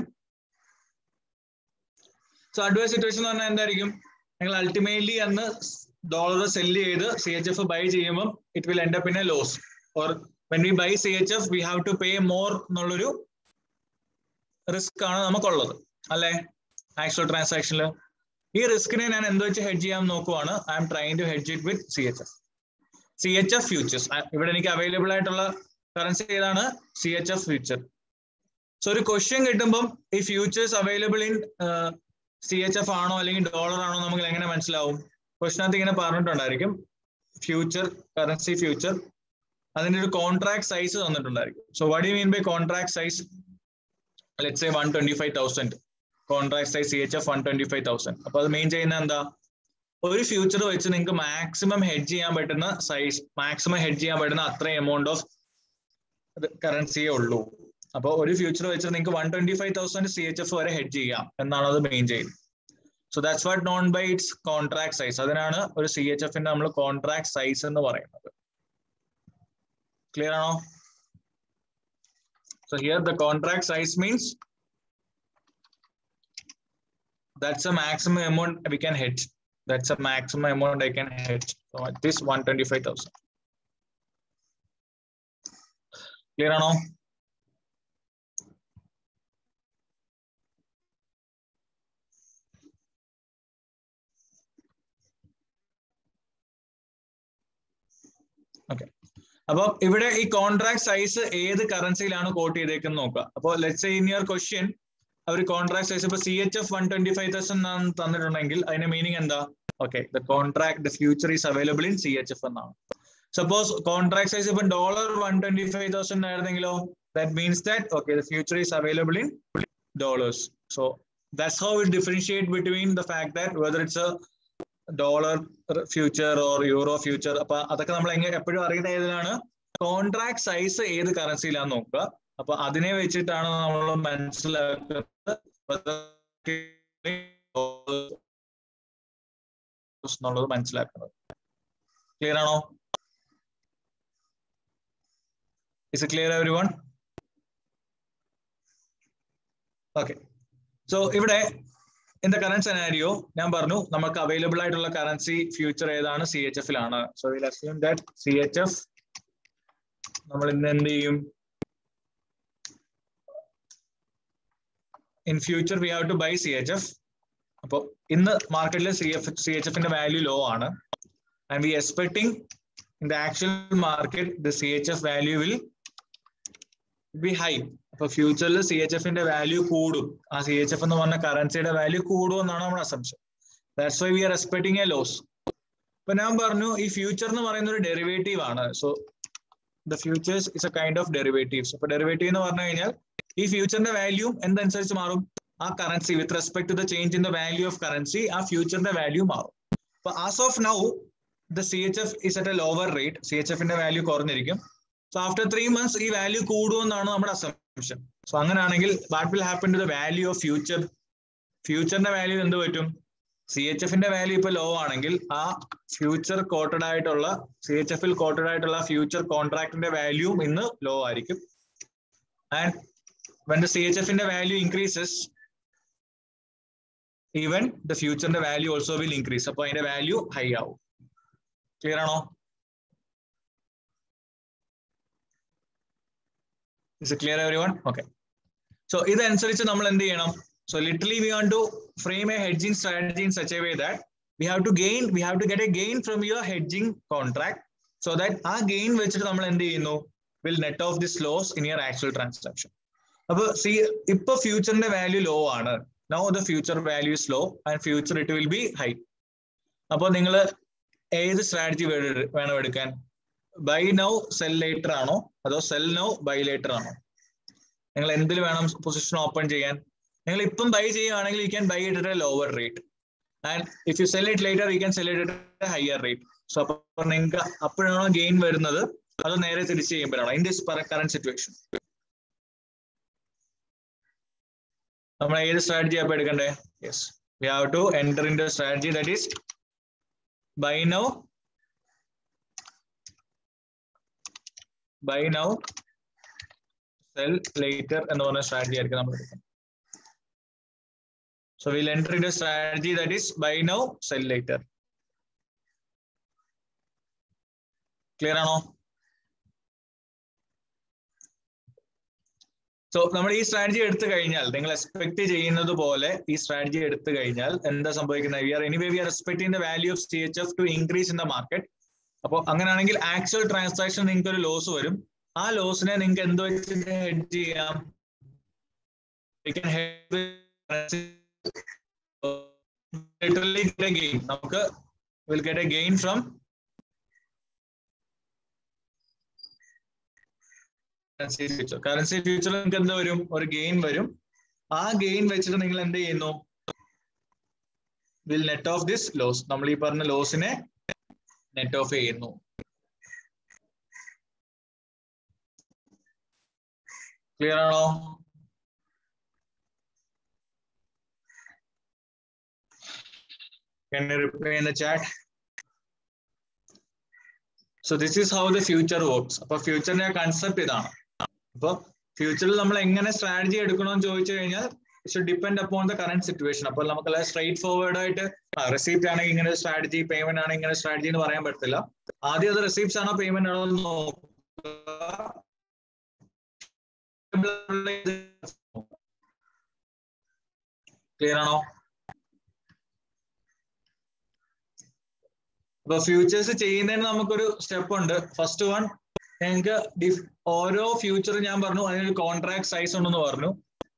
so adverse situation എന്ന് പറഞ്ഞാൽ എന്തായിരിക്കും നിങ്ങൾ അൾട്ടിമേറ്റ്ലി അന്ന് ഡോളർ സെല് ചെയ്ത് സി എച്ച് എഫ് ബൈ ചെയ്യുമ്പോൾ it will end up in a loss or when we buy C H F V have to pay more എന്നുള്ളൊരു risk ആണ് നമുക്കുള്ളത് അല്ലെ ആക്ച്വൽ ട്രാൻസാക്ഷനിൽ ഈ റിസ്കിനെ ഞാൻ എന്ത് വെച്ച് ഹെഡ് ചെയ്യാൻ നോക്കുവാണ് I'm trying to hedge it with C H F C H F futures ഇവിടെ എനിക്ക് അവൈലബിൾ ആയിട്ടുള്ള കറൻസി ഏതാണ് C H F future so ഒരു ക്വസ്റ്റ്യൻ കിട്ടുമ്പം ഈ futures available in C H F ആണോ അല്ലെങ്കിൽ ഡോളർ ആണോ നമുക്ക് എങ്ങനെ മനസ്സിലാവും ക്വസ്റ്റിനകത്ത് ഇങ്ങനെ പറഞ്ഞിട്ടുണ്ടായിരിക്കും ഫ്യൂച്ചർ കറൻസി ഫ്യൂച്ചർ അതിന്റെ ഒരു കോൺട്രാക്ട് സൈസ് തന്നിട്ടുണ്ടായിരിക്കും so what you mean by contract size let's a one twenty five thousand contract size C H F one twenty five thousand അപ്പൊ അത് മെയിൻ ചെയ്യുന്ന എന്താ ഒരു ഫ്യൂച്ചർ വെച്ച് നിങ്ങൾക്ക് മാക്സിമം ഹെഡ് ചെയ്യാൻ പറ്റുന്ന സൈസ് മാക്സിമം ഹെഡ് ചെയ്യാൻ പറ്റുന്ന അത്രയും എമൗണ്ട് ഓഫ് കറൻസിയേ ഉള്ളൂ അപ്പോൾ ഒരു ഫ്യൂച്ചർ വെച്ച് നിങ്ങൾക്ക് one twenty five thousand C H F വരെ ഹെഡ് ചെയ്യാം എന്നാണ് അത് മെയിൻ ചെയ്യുന്നത് so that's what known by its contract size അതിനാണ് ഒരു സി എച്ച് എഫിന്റെ നമ്മൾ കോൺട്രാക്ട് സൈസ് എന്ന് പറയുന്നത് ക്ലിയർ ആണോ so here the contract size means that's a maximum amount we can hit. That's a maximum amount I can hit. So at this 125,000. Clear or no? Okay അപ്പൊ ഇവിടെ ഈ contract size ഏത് കറൻസിയിലാണ് coat ചെയ്തേക്കുന്നത് നോക്കുക അപ്പോൾ let's in your question our contract size ഇപ്പൊ C H F one twenty five thousand തന്നിട്ടുണ്ടെങ്കിൽ അതിന്റെ മീനിങ് എന്താ okay the contract the future is available in C H F എന്നാണ് സപ്പോസ് കോൺട്രാക്ട് സൈസ് ഇപ്പൊ dollar one twenty five thousand ആയിരുന്നെങ്കിലോ that means that okay the future is available in dollars so that's how it differentiate between the fact that whether it's a dollar future or euro future അപ്പൊ അതൊക്കെ നമ്മൾ എങ്ങനെ എപ്പോഴും അറിയുന്ന ഏതിലാണ് contract size ഏത് കറൻസിയിലാന്ന് നോക്കുക അപ്പൊ അതിനെ വെച്ചിട്ടാണ് നമ്മൾ മനസ്സിലാക്കുന്നത് എന്നുള്ളത് മനസ്സിലാക്കുന്നത് ക്ലിയർ ആണോ is clear every everyone okay so ഇവിടെ ഇൻ ദ കറന്റ് സെനാരിയോ ഞാൻ പറഞ്ഞു നമുക്ക് അവൈലബിൾ ആയിട്ടുള്ള കറൻസി ഫ്യൂച്ചർ ഏതാണ് സി എച്ച് എഫിലാണ് so will assume that C H F നമ്മൾ ഇന്ന് എന്ത് ചെയ്യും in future we have to buy C H F അപ്പോൾ ഇന്ന് മാർക്കറ്റിൽ സി എഫ് സി എച്ച് എഫിന്റെ വാല്യൂ ലോ ആണ് and we expecting in the actual market the C H F value will be high അപ്പൊ ഫ്യൂച്ചറിൽ സി എച്ച് എഫിന്റെ value കൂടും ആ സി എച്ച് എഫ് എന്ന് പറഞ്ഞ കറൻസിയുടെ വാല്യൂ കൂടും എന്നാണ് നമ്മുടെ assumption that's why we are expecting a loss ഇപ്പൊ ഞാൻ പറഞ്ഞു ഈ ഫ്യൂച്ചർ എന്ന് പറയുന്ന ഒരു ഡെറിവേറ്റീവ് ആണ് so the futures is a kind of derivatives അപ്പൊ ഡെറിവേറ്റീവ് എന്ന് പറഞ്ഞു കഴിഞ്ഞാൽ ഈ ഫ്യൂച്ചറിന്റെ വാല്യൂ എന്തനുസരിച്ച് മാറും ആ currency with respect to the change in the value of currency ആ ഫ്യൂച്ചറിന്റെ വാല്യൂ മാറും അപ്പൊ as of now the C H F is at a lower rate C H എഫിന്റെ വാല്യൂ കുറഞ്ഞിരിക്കും സോ ആഫ്റ്റർ ത്രീ മന്ത്സ് ഈ value കൂടുമെന്നാണ് നമ്മുടെ assumption so അങ്ങനെയാണെങ്കിൽ what will happen to the value of future ഫ്യൂച്ചറിന്റെ value എന്ത് പറ്റും C H എഫിന്റെ വാല്യൂ ഇപ്പൊ ലോ ആണെങ്കിൽ ആ ഫ്യൂച്ചർ കോട്ടഡ് ആയിട്ടുള്ള സി എച്ച് എഫിൽ കോട്ടഡ് ആയിട്ടുള്ള ഫ്യൂച്ചർ കോൺട്രാക്ടിന്റെ വാല്യൂ ഇന്ന് ലോ ആയിരിക്കും and when the C H എഫിന്റെ വാല്യൂ ഇൻക്രീസസ് ഈവൻ ദ ഫ്യൂച്ചറിന്റെ വാല്യൂ ഓൾസോ വിൽ ഇൻക്രീസ് അപ്പൊ അതിന്റെ വാല്യൂ ഹൈ ആവും ക്ലിയർ ആണോ is clear every everyone okay so ഇതനുസരിച്ച് നമ്മൾ എന്ത് ചെയ്യണം so literally we want to frame A hedging strategy in such a way that we have to gain we have to get a gain from your hedging contract so that ആ gain വെച്ചിട്ട് നമ്മൾ എന്ത് ചെയ്യുന്നു will net off this loss in your actual transaction അപ്പൊ C ഇപ്പൊ ഫ്യൂച്ചറിന്റെ value low ആണ് no the future value is low and future it will be high അപ്പൊ നിങ്ങൾ ഏത് സ്ട്രാറ്റജി വേണം എടുക്കാൻ ബൈ നൗ സെൽ ലേറ്റർ ആണോ അതോ സെൽ നൗ ബൈ ലേറ്റർ ആണോ നിങ്ങൾ എന്തിൽ വേണം പൊസിഷൻ ഓപ്പൺ ചെയ്യാൻ നിങ്ങൾ ഇപ്പം ബൈ ചെയ്യുകയാണെങ്കിൽ you can buy it at a lower rate and if you sell it later you can sell it at a higher rate so അപ്പൊ നിങ്ങൾക്ക് അപ്പോഴാണോ ഗെയിൻ വരുന്നത് അത് നേരെ തിരിച്ച് ചെയ്യുമ്പോഴാണോ ഇൻ ദിസ് കറന്റ് സിറ്റുവേഷൻ നമ്മൾ ഏത് സ്ട്രാറ്റജി അപ്പൊ എടുക്കണ്ടേ yes we have to enter in the strategy that is buy now buy now sell later എന്ന് പറഞ്ഞ സ്ട്രാറ്റജി ആയിരിക്കും നമ്മൾ എടുക്കുന്നത് so will enter in the strategy that is buy now sell later clear ആണോ so നമ്മൾ ഈ strategy എടുത്തു കഴിഞ്ഞാൽ നിങ്ങൾ എക്സ്പെക്ട് ചെയ്യുന്നത് പോലെ ഈ സ്ട്രാറ്റജി എടുത്തു കഴിഞ്ഞാൽ എന്താ സംഭവിക്കുന്നത് we are anyway we are expecting the value of C H F to increase in the market അപ്പോൾ അങ്ങനെയാണെങ്കിൽ ആക്ച്വൽ ട്രാൻസാക്ഷൻ നിങ്ങൾക്ക് ഒരു ലോസ് വരും ആ ലോസിനെ നിങ്ങൾക്ക് എന്ത് വെച്ചിട്ട് ഹെഡ് ചെയ്യാം ഗെയിൻ നമുക്ക് will get a gain from currency future currency ഫ്യൂച്ചറിൽ നിങ്ങൾക്ക് എന്ത് വരും ഒരു ഗെയിൻ വരും ആ ഗെയിൻ വെച്ചിട്ട് നിങ്ങൾ എന്ത് ചെയ്യുന്നു will net off this loss നമ്മൾ ഈ പറഞ്ഞ ലോസിനെ നെറ്റ് ഓഫ് ചെയ്യുന്നു ക്ലിയർ ആണോ Can you reply in the chat? So this is how the future works അപ്പൊ ഫ്യൂച്ചറിന്റെ കൺസെപ്റ്റ് ഇതാണ് അപ്പൊ ഫ്യൂച്ചറിൽ നമ്മൾ എങ്ങനെ സ്ട്രാറ്റജി എടുക്കണമെന്ന് ചോദിച്ചു കഴിഞ്ഞാൽ should depend upon the current situation അപ്പോൾ നമുക്ക് സ്ട്രൈറ്റ് ഫോർവേഡ് ആയിട്ട് റെസിപ്റ്റ് ആണെങ്കിൽ ഇങ്ങനെ സ്ട്രാറ്റജി പേയ്മെന്റ് ആണെങ്കിൽ ഇങ്ങനെ സ്ട്രാറ്റജി എന്ന് പറയാൻ പറ്റത്തില്ല ആദ്യം അത് റെസിപ്റ്റ്സ് ആണോ പേയ്മെന്റ് ആണോ എന്ന് ക്ലിയർ ആണോ അപ്പൊ ഫ്യൂച്ചേഴ്സ് ചെയ്യുന്നതിന് നമുക്കൊരു സ്റ്റെപ്പ് ഉണ്ട് ഫസ്റ്റ് വൺ ഞങ്ങൾക്ക് ഓരോ ഫ്യൂച്ചർ ഞാൻ പറഞ്ഞു അതിനൊരു കോൺട്രാക്ട് സൈസ് ഉണ്ടെന്ന് പറഞ്ഞു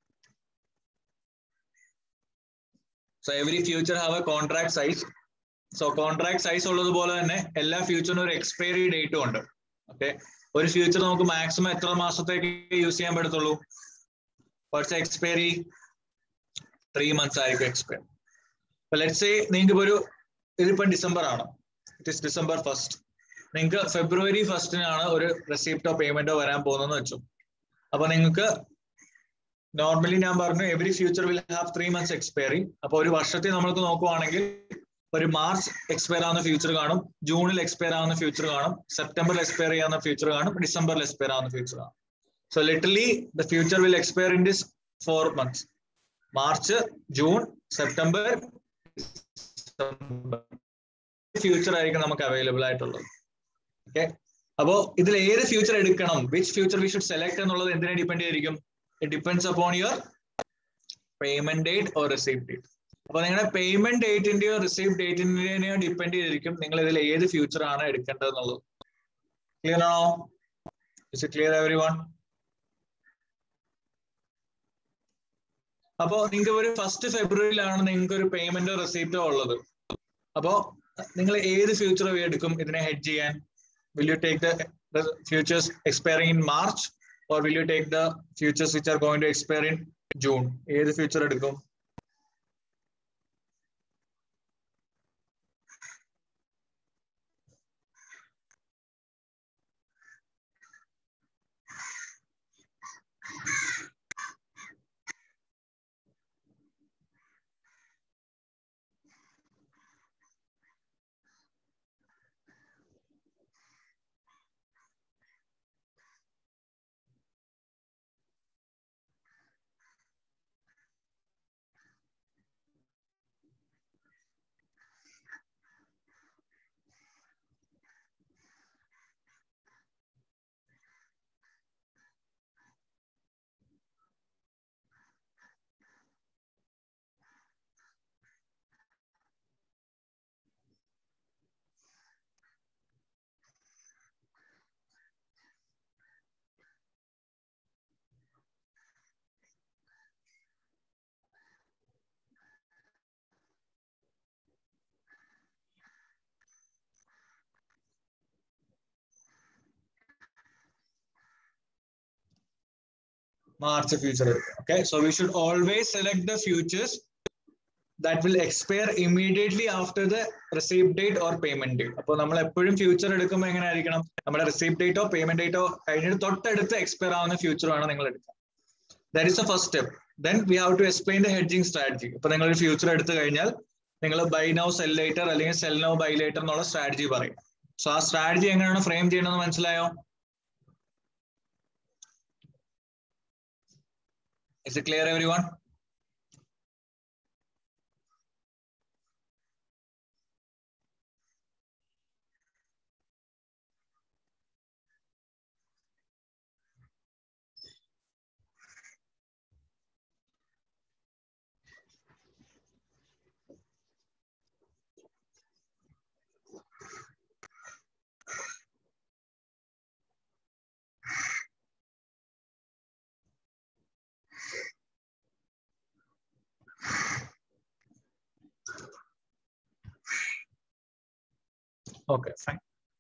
so every future have a contract size so contract size ഉള്ളതുപോലെ തന്നെ എല്ലാ ഫ്യൂച്ചറിനും ഒരു എക്സ്പയറി ഡേറ്റും ഉണ്ട് ഓക്കെ ഒരു ഫ്യൂച്ചർ നമുക്ക് മാക്സിമം എത്ര മാസത്തേക്ക് യൂസ് ചെയ്യാൻ പറ്റത്തുള്ളൂ വാട്ട്സ് എക്സ്പയറി ത്രീ മന്ത്സ് ആയിരിക്കും എക്സ്പയർ അപ്പൊ ലെറ്റ്സ് നിങ്ങൾക്ക് ഇപ്പോൾ ഒരു ഇതിപ്പം ഡിസംബർ ആണ് ഇറ്റ് ഇസ് ഡിസംബർ ഫസ്റ്റ് നിങ്ങൾക്ക് ഫെബ്രുവരി ഫസ്റ്റിനാണ് ഒരു റെസിപ്റ്റോ പേയ്മെന്റോ വരാൻ പോകുന്നതെന്ന് വെച്ചു അപ്പൊ നിങ്ങൾക്ക് നോർമലി ഞാൻ പറഞ്ഞു every future will have three months expiry അപ്പൊ ഒരു വർഷത്തിൽ നമ്മൾക്ക് നോക്കുവാണെങ്കിൽ ഒരു മാർച്ച് എക്സ്പയർ ആവുന്ന ഫ്യൂച്ചർ കാണും ജൂണിൽ എക്സ്പയർ ആവുന്ന ഫ്യൂച്ചർ കാണും സെപ്റ്റംബറിൽ എക്സ്പയർ ചെയ്യാവുന്ന ഫ്യൂച്ചർ കാണും ഡിസംബറിൽ എക്സ്പയർ ആവുന്ന ഫ്യൂച്ചർ കാണും so literally the future will expire in this four months March June September future ആയിരിക്കും നമുക്ക് അവൈലബിൾ ആയിട്ടുള്ളത് ഓക്കെ അപ്പോ ഇതിൽ ഏത് ഫ്യൂച്ചർ എടുക്കണം which future we should select എന്നുള്ളത് എന്തിനെ ഡിപ്പെൻഡ് ചെയ്തിരിക്കും it depends upon your payment date or receive date അപ്പൊ നിങ്ങളുടെ പേയ്മെന്റ് ഡേറ്റിന്റെയോ റിസീവ് ഡേറ്റിന്റെയോ ഡിപ്പെൻഡ് ചെയ്തിരിക്കും നിങ്ങൾ ഇതിൽ ഏത് ഫ്യൂച്ചർ ആണ് എടുക്കേണ്ടത് എന്നുള്ളത് ക്ലിയർ ആണോ is it clear every everyone അപ്പോ നിങ്ങൾക്ക് ഒരു ഫസ്റ്റ് ഫെബ്രുവരിയിലാണ് നിങ്ങൾക്ക് ഒരു പേയ്മെന്റോ റെസീപ്റ്റോ ഉള്ളത് അപ്പോ നിങ്ങൾ ഏത് ഫ്യൂച്ചർ എടുക്കും ഇതിനെ ഹെഡ് ചെയ്യാൻ will you take the futures expiring in March or will you take the futures which are going to expire in June ഏത് ഫ്യൂച്ചർ എടുക്കും മാർച്ച് ഫ്യൂച്ചർ എടുക്കും okay so we should always select the futures that will expire immediately after the receive date or payment date അപ്പോൾ നമ്മൾ എപ്പോഴും future എടുക്കുമ്പോൾ എങ്ങനെ ആയിരിക്കണം നമ്മുടെ റിസീവ് ഡേറ്റോ പേയ്മെന്റ് ഡേറ്റോ കഴിഞ്ഞിട്ട് തൊട്ടടുത്ത് എക്സ്പയർ ആവുന്ന ഫ്യൂച്ചർ ആണ് നിങ്ങൾ എടുക്കുക that is a first step then we have to explain the hedging strategy ഇപ്പൊ നിങ്ങൾ ഒരു ഫ്യൂച്ചർ എടുത്തു കഴിഞ്ഞാൽ നിങ്ങൾ ബൈ നൗ സെൽ ലേറ്റർ അല്ലെങ്കിൽ സെൽ നൗ ബൈ ലേറ്റർ എന്നുള്ള സ്ട്രാറ്റജി പറയും സോ ആ സ്ട്രാറ്റജി എങ്ങനെയാണ് ഫ്രെയിം ചെയ്യണമെന്ന് മനസ്സിലായോ Is it clear, everyone? Okay, fine.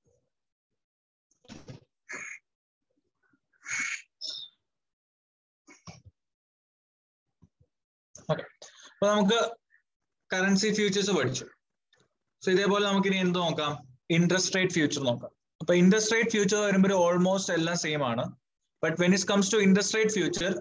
Okay അപ്പൊ നമുക്ക് കറൻസി ഫ്യൂച്ചേഴ്സ് പഠിച്ചു സോ ഇതേപോലെ നമുക്ക് ഇനി എന്ത് നോക്കാം ഇൻട്രസ്റ്റ് റേറ്റ് ഫ്യൂച്ചർ നോക്കാം അപ്പൊ ഇൻട്രസ്റ്റ് റേറ്റ് ഫ്യൂച്ചർ വരുമ്പോൾ ഓൾമോസ്റ്റ് എല്ലാം സെയിം ആണ് but when it comes to interest rate future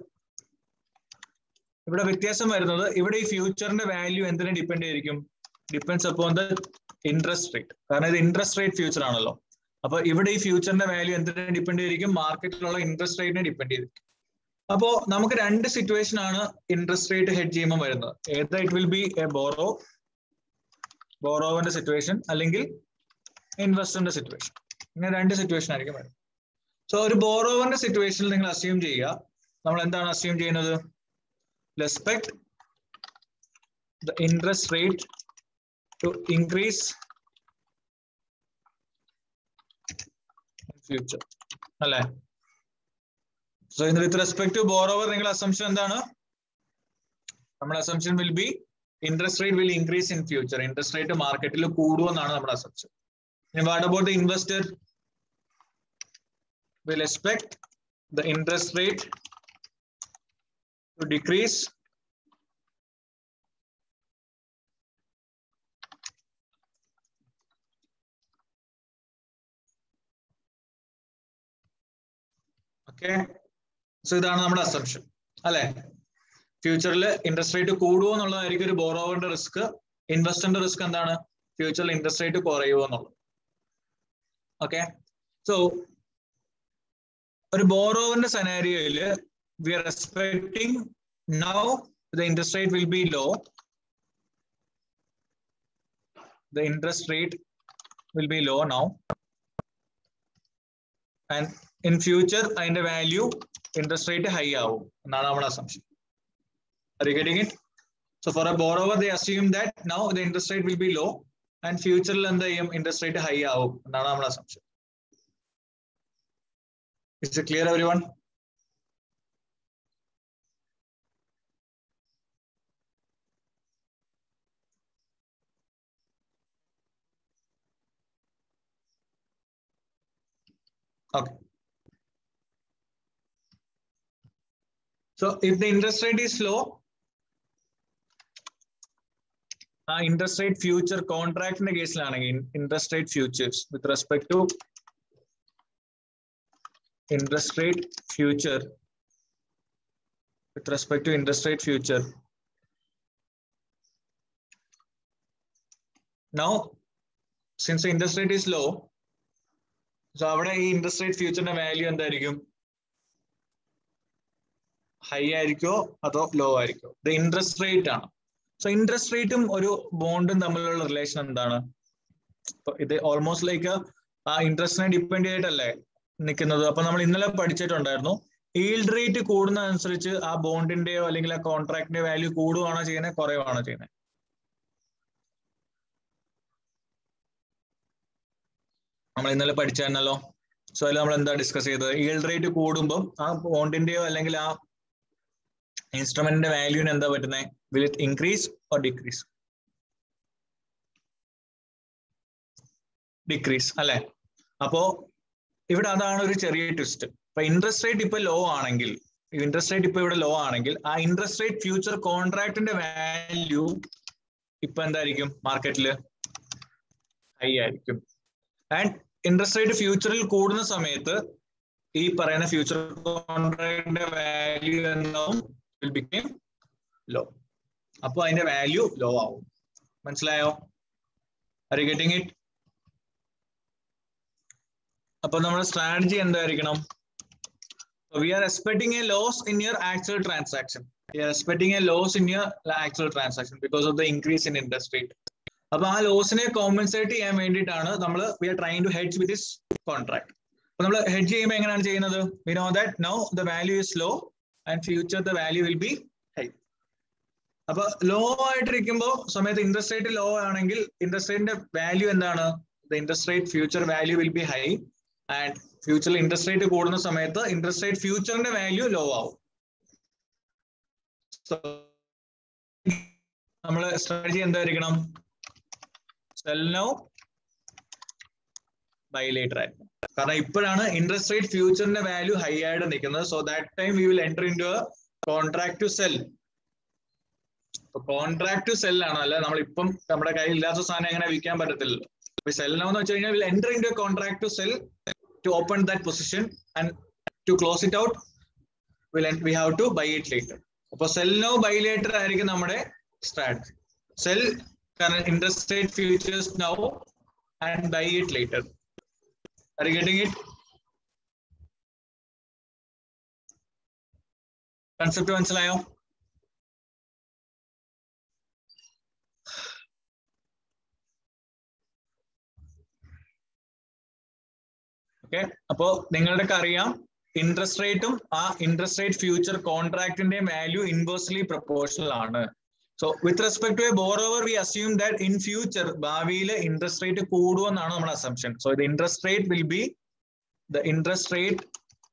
ഇവിടെ വ്യത്യാസം വരുന്നത് ഇവിടെ ഈ ഫ്യൂച്ചറിന്റെ വാല്യൂ എന്തിനെ ഡിപ്പെൻഡ് ചെയ്തിരിക്കും depends upon the interest rate കാരണം ഇത് ഇൻട്രസ്റ്റ് റേറ്റ് ഫ്യൂച്ചർ ആണല്ലോ അപ്പൊ ഇവിടെ ഈ ഫ്യൂച്ചറിന്റെ വാല്യൂ എന്തിനെ ഡിപ്പെൻഡ് ചെയ്തിരിക്കും മാർക്കറ്റിലുള്ള ഇൻട്രസ്റ്റ് റേറ്റിനെ ഡിപ്പെൻഡ് ചെയ്തിരിക്കും അപ്പോ നമുക്ക് രണ്ട് സിറ്റുവേഷൻ ആണ് ഇൻട്രസ്റ്റ് റേറ്റ് ഹെഡ് ചെയ്യുമ്പോൾ വരുന്നത് ഏത് it will be a borrow ബോറോവന്റെ സിറ്റുവേഷൻ അല്ലെങ്കിൽ ഇൻവെസ്റ്ററിന്റെ സിറ്റുവേഷൻ ഇങ്ങനെ രണ്ട് സിറ്റുവേഷൻ ആയിരിക്കും വരുന്നത് സോ ഒരു ബോറോവന്റെ സിറ്റുവേഷനിൽ നിങ്ങൾ അസ്യൂം ചെയ്യുക നമ്മൾ എന്താണ് അസ്യൂം ചെയ്യുന്നത് expect the interest rate to increase future അല്ലേ so in with respect to borrower നിങ്ങൾ അസംഷൻ എന്താണ് നമ്മുടെ assumption will be interest rate will increase in future interest rate മാർക്കറ്റിൽ കൂടുമെന്നാണ് നമ്മുടെ അസംഷൻ ഇനി what about the investor will expect the interest rate to decrease okay so ഇതാണ് നമ്മുടെ assumption അല്ലെ ഫ്യൂച്ചറിൽ ഇൻട്രസ്റ്റ് റേറ്റ് കൂടുമോ എന്നുള്ളതായിരിക്കും ഒരു ബോറോവറിന്റെ റിസ്ക് ഇൻവെസ്റ്ററിന്റെ റിസ്ക് എന്താണ് ഫ്യൂച്ചറിൽ ഇൻട്രസ്റ്റ് റേറ്റ് കുറയുമോ എന്നുള്ളത് ഓക്കെ സോ ഒരു ബോറോവറിന്റെ സെനാരിയോയില് we are expecting now the interest rate will be low. The interest rate will be low now. And in future, അതിന്റെ വാല്യൂ interest rate high ആവും എന്നാണ് നമ്മുടെ assumption. Are you getting it? So for a borrower, they assume that now the interest rate will be low and future എന്ത് ചെയ്യും interest rate high ആവും എന്നാണ് നമ്മുടെ assumption. Is it clear everyone? Okay. So if the interest rate is low, ആ interest rate future കോൺട്രാക്ടിന്റെ കേസിലാണെങ്കിൽ interest rate futures with respect to interest rate future with respect to interest rate future now since interest rate is low so അവിടെ ഈ interest rate ഫ്യൂച്ചറിന്റെ value എന്തായിരിക്കും high ആയിരിക്കോ അതോ low ആയിരിക്കോ ഇത് ഇൻട്രസ്റ്റ് റേറ്റ് ആണ് സോ ഇൻട്രസ്റ്റ് റേറ്റും ഒരു ബോണ്ടും തമ്മിലുള്ള റിലേഷൻ എന്താണ് ഇത് ഓൾമോസ്റ്റ് ലൈക്ക് ആ ഇൻട്രസ്റ്റിനെ ഡിപ്പെൻഡ് ചെയ്തിട്ടല്ലേ നിൽക്കുന്നത് അപ്പൊ നമ്മൾ ഇന്നലെ പഠിച്ചിട്ടുണ്ടായിരുന്നു ഈൽഡ് റേറ്റ് കൂടുന്നതനുസരിച്ച് ആ ബോണ്ടിന്റെയോ അല്ലെങ്കിൽ ആ കോൺട്രാക്ടിന്റെ വാല്യൂ കൂടുകയാണോ ചെയ്യുന്നത് കുറയുവാണോ ചെയ്യുന്നത് നമ്മൾ ഇന്നലെ പഠിച്ചായിരുന്നല്ലോ സോ അതിൽ നമ്മൾ എന്താ ഡിസ്കസ് ചെയ്തത് ഈൽഡ് റേറ്റ് കൂടുമ്പോൾ ആ ബോണ്ടിന്റെയോ അല്ലെങ്കിൽ ആ ഇൻസ്ട്രുമെന്റിന്റെ വാല്യൂന് എന്താ പറ്റുന്നത് will it increase or decrease decrease അല്ലെ അപ്പോ ഇവിടെ അതാണ് ഒരു ചെറിയ ട്വിസ്റ്റ് ഇപ്പൊ ഇൻട്രസ്റ്റ് റേറ്റ് ഇപ്പൊ ലോ ആണെങ്കിൽ ഇൻട്രസ്റ്റ് റേറ്റ് ഇപ്പൊ ഇവിടെ ലോ ആണെങ്കിൽ ആ ഇൻട്രസ്റ്റ് റേറ്റ് ഫ്യൂച്ചർ കോൺട്രാക്ടിന്റെ വാല്യൂ ഇപ്പൊ എന്തായിരിക്കും മാർക്കറ്റില് ഹൈ ആയിരിക്കും ആൻഡ് ഇൻട്രസ്റ്റ് റേറ്റ് ഫ്യൂച്ചറിൽ കൂടുന്ന സമയത്ത് ഈ പറയുന്ന ഫ്യൂച്ചർ കോൺട്രാക്ടിന്റെ വാല്യൂ എന്താവും വിൽ ബിക്കം ലോ അപ്പൊ അതിന്റെ വാല്യൂ ലോ ആവും മനസ്സിലായോ ആർ ഗെറ്റിംഗ് ഇറ്റ് അപ്പൊ നമ്മുടെ സ്ട്രാറ്റജി എന്തായിരിക്കണം we are expecting a loss in your actual transaction we are expecting a loss in your actual transaction because of the increase in interest rate അപ്പൊ ആ ലോസിനെ compensate ചെയ്യാൻ വേണ്ടിയിട്ടാണ് നമ്മൾ we are trying to hedge with this contract അപ്പൊ നമ്മൾ hedge ചെയ്യുമ്പോൾ എങ്ങനെയാണ് ചെയ്യുന്നത് we know that now the value is low and future the value will be high അപ്പൊ ലോ ആയിട്ടിരിക്കുമ്പോൾ സമയത്ത് ഇൻട്രസ്റ്റ് റേറ്റ് ലോ ആണെങ്കിൽ ഇൻട്രസ്റ്റ് റേറ്റിന്റെ വാല്യൂ എന്താണ് the interest rate future value will be high and ഫ്യൂച്ചറിൽ ഇൻട്രസ്റ്റ് റേറ്റ് കൂടുന്ന സമയത്ത് interest rate ഫ്യൂച്ചറിന്റെ വാല്യൂ ലോ ആവും നമ്മൾ സ്ട്രാറ്റജി എന്തായിരിക്കണം സെൽ നോ ബൈ ലേറ്റർ ആയിരിക്കും കാരണം ഇപ്പോഴാണ് ഇൻട്രസ്റ്റ് റേറ്റ് ഫ്യൂച്ചറിന്റെ വാല്യൂ ഹൈ ആയിട്ട് നിൽക്കുന്നത് so that time we will enter in into contract to sell contract to sell ആണ് അല്ല നമ്മൾ ഇപ്പം നമ്മുടെ കയ്യിൽ ഇല്ലാത്ത സാധനം എങ്ങനെ വിൽക്കാൻ പറ്റത്തില്ലല്ലോ അപ്പൊ സെൽ നോ എന്ന് വെച്ച് കഴിഞ്ഞാൽ will enter in into contract to sell to open that position and to close it out will we have to buy it later അപ്പൊ സെൽ നോ ബൈ ലേറ്റർ ആയിരിക്കും നമ്മുടെ സ്ട്രാറ്റജി സെൽ കാരണം interest rate futures now and buy it later Are you getting it? Concept മനസ്സിലായോ okay അപ്പോ നിങ്ങളുടെയൊക്കെ അറിയാം interest റേറ്റും ആ ഇൻട്രസ്റ്റ് റേറ്റ് ഫ്യൂച്ചർ കോൺട്രാക്ടിന്റെ വാല്യൂ ഇൻവേഴ്സ്ലി പ്രൊപ്പോർഷണൽ ആണ് so with respect to A borrower we assume that in future ഭാവിയിൽ interest rate കൂടുമെന്നാണ് നമ്മുടെ അസംഷൻ സോ ഇത് interest rate will be the interest rate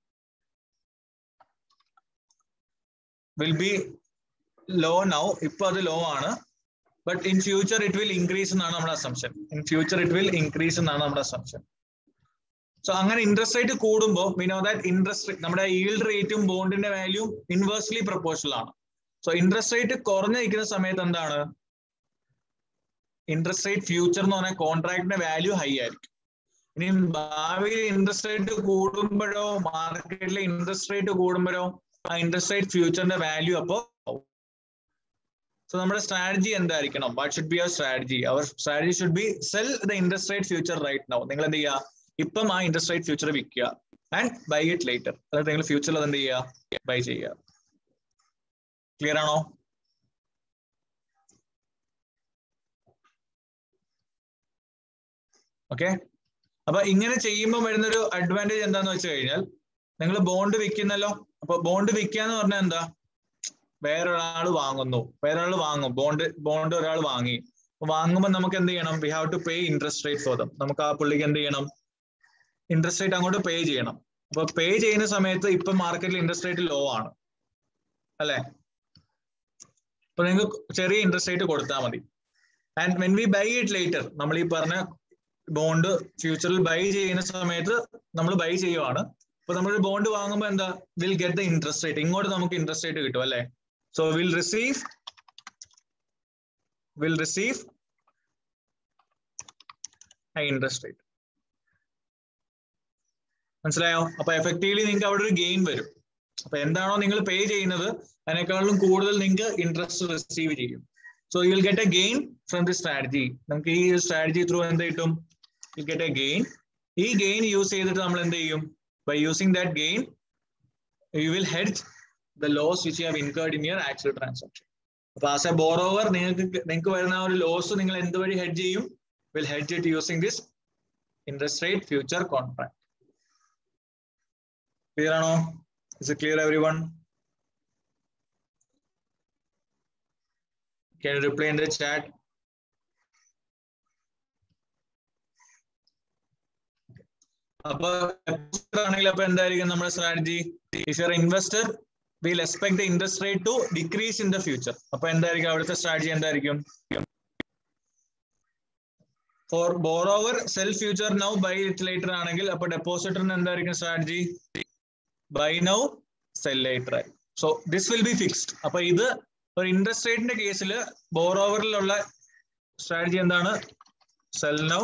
will be low now ഇപ്പൊ അത് low ആണ് but in future it will increase എന്നാണ് നമ്മുടെ assumption in future it will increase എന്നാണ് നമ്മുടെ അസംഷൻ സോ അങ്ങനെ ഇൻട്രസ്റ്റ് റേറ്റ് കൂടുമ്പോൾ വി നോ ദാറ്റ് ഇൻട്രസ്റ്റ് നമ്മുടെ ഈൽഡ് റേറ്റും ബോണ്ടിന്റെ വാല്യൂ ഇൻവേഴ്സ്ലി പ്രൊപ്പോർഷണൽ ആണ് സോ ഇൻട്രസ്റ്റ് റേറ്റ് കുറഞ്ഞു നിൽക്കുന്ന സമയത്ത് എന്താണ് ഇൻട്രസ്റ്റ് റേറ്റ് ഫ്യൂച്ചർ എന്ന് പറഞ്ഞാൽ കോൺട്രാക്ടിന്റെ വാല്യൂ ഹൈ ആയിരിക്കും ഇനി ഭാവിയിൽ ഇൻട്രസ്റ്റ് റേറ്റ് കൂടുമ്പോഴോ മാർക്കറ്റിലെ ഇൻട്രസ്റ്റ് റേറ്റ് കൂടുമ്പോഴോ ആ ഇൻട്രസ്റ്റ് റേറ്റ് ഫ്യൂച്ചറിന്റെ വാല്യൂ അപ്പോ സോ നമ്മുടെ സ്ട്രാറ്റജി എന്തായിരിക്കണം what should be our strategy our strategy should be sell the interest rate future right now നിങ്ങൾ എന്ത് ചെയ്യുക ഇപ്പം ആ ഇൻട്രസ്റ്റ് റേറ്റ് ഫ്യൂച്ചർ വിൽക്കുക ആൻഡ് ബൈ ഇറ്റ് ലേറ്റർ അതായത് നിങ്ങൾ ഫ്യൂച്ചറിൽ അത് എന്ത് ചെയ്യുക ബൈ ചെയ്യുക ക്ലിയർ ആണോ ഓക്കെ അപ്പൊ ഇങ്ങനെ ചെയ്യുമ്പോൾ വരുന്നൊരു അഡ്വാൻറ്റേജ് എന്താന്ന് വെച്ച് കഴിഞ്ഞാൽ നിങ്ങൾ ബോണ്ട് വിൽക്കുന്നല്ലോ അപ്പൊ ബോണ്ട് വിൽക്കുക എന്ന് പറഞ്ഞാൽ എന്താ വേറൊരാൾ വാങ്ങുന്നു വേറൊരാൾ വാങ്ങും ബോണ്ട് ബോണ്ട് ഒരാൾ വാങ്ങി വാങ്ങുമ്പോൾ നമുക്ക് എന്ത് ചെയ്യണം we have to pay interest rate for them നമുക്ക് ആ പുള്ളിക്ക് എന്ത് ചെയ്യണം ഇൻട്രസ്റ്റ് റേറ്റ് അങ്ങോട്ട് പേ ചെയ്യണം അപ്പൊ പേ ചെയ്യുന്ന സമയത്ത് ഇപ്പൊ മാർക്കറ്റിൽ ഇൻട്രസ്റ്റ് റേറ്റ് ലോ ആണ് അല്ലെ അപ്പൊ നിങ്ങൾക്ക് ചെറിയ ഇൻട്രസ്റ്റ് റേറ്റ് കൊടുത്താൽ മതി and when we buy it later നമ്മൾ ഈ പറഞ്ഞ ബോണ്ട് ഫ്യൂച്ചറിൽ ബൈ ചെയ്യുന്ന സമയത്ത് നമ്മൾ ബൈ ചെയ്യുവാണ് അപ്പൊ നമ്മൾ ബോണ്ട് വാങ്ങുമ്പോൾ എന്താ will get the interest rate ഇങ്ങോട്ട് നമുക്ക് ഇൻട്രസ്റ്റ് റേറ്റ് കിട്ടും അല്ലെ so will receive will receive interest rate മനസ്സിലായോ അപ്പൊ എഫക്റ്റീവ്ലി നിങ്ങൾക്ക് അവിടെ ഒരു ഗെയിൻ വരും അപ്പൊ എന്താണോ നിങ്ങൾ പേ ചെയ്യുന്നത് അതിനേക്കാളും കൂടുതൽ നിങ്ങൾക്ക് ഇൻട്രസ്റ്റ് റിസീവ് ചെയ്യും so you will get a gain from the strategy നമുക്ക് ഈ സ്ട്രാറ്റജി ത്രൂ എന്ത് കിട്ടും യു ഗെറ്റ് എ ഗെയിൻ ഈ ഗെയിൻ യൂസ് ചെയ്തിട്ട് നമ്മൾ എന്ത് ചെയ്യും by using that gain you will hedge the loss which you have incurred in your actual transaction അപ്പൊ ആസ് എ ബോറോവർ നിങ്ങൾക്ക് നിങ്ങൾക്ക് വരുന്ന ഒരു ലോസ് നിങ്ങൾ എന്ത് വഴി ഹെഡ്ജ് ചെയ്യും will hedge it using this interest rate future contract clear ആണോ is it clear every everyone Can you reply in the chat? അപ്പൊ ആണെങ്കിൽ അപ്പൊ എന്തായിരിക്കും നമ്മുടെ strategy if your investor will expect the interest rate to decrease in the future അപ്പൊ എന്തായിരിക്കും അവിടുത്തെ strategy എന്തായിരിക്കും for borrower sell future now buy it later ആണെങ്കിൽ അപ്പൊ ഡെപ്പോസിറ്ററിന് എന്തായിരിക്കും strategy buy now sell later ആയി so this will be fixed അപ്പൊ ഇത് ഒരു ഇൻട്രസ്റ്റ് റേറ്റിന്റെ കേസിൽ ബോറോവറിലുള്ള സ്ട്രാറ്റജി എന്താണ് സെൽ നൗ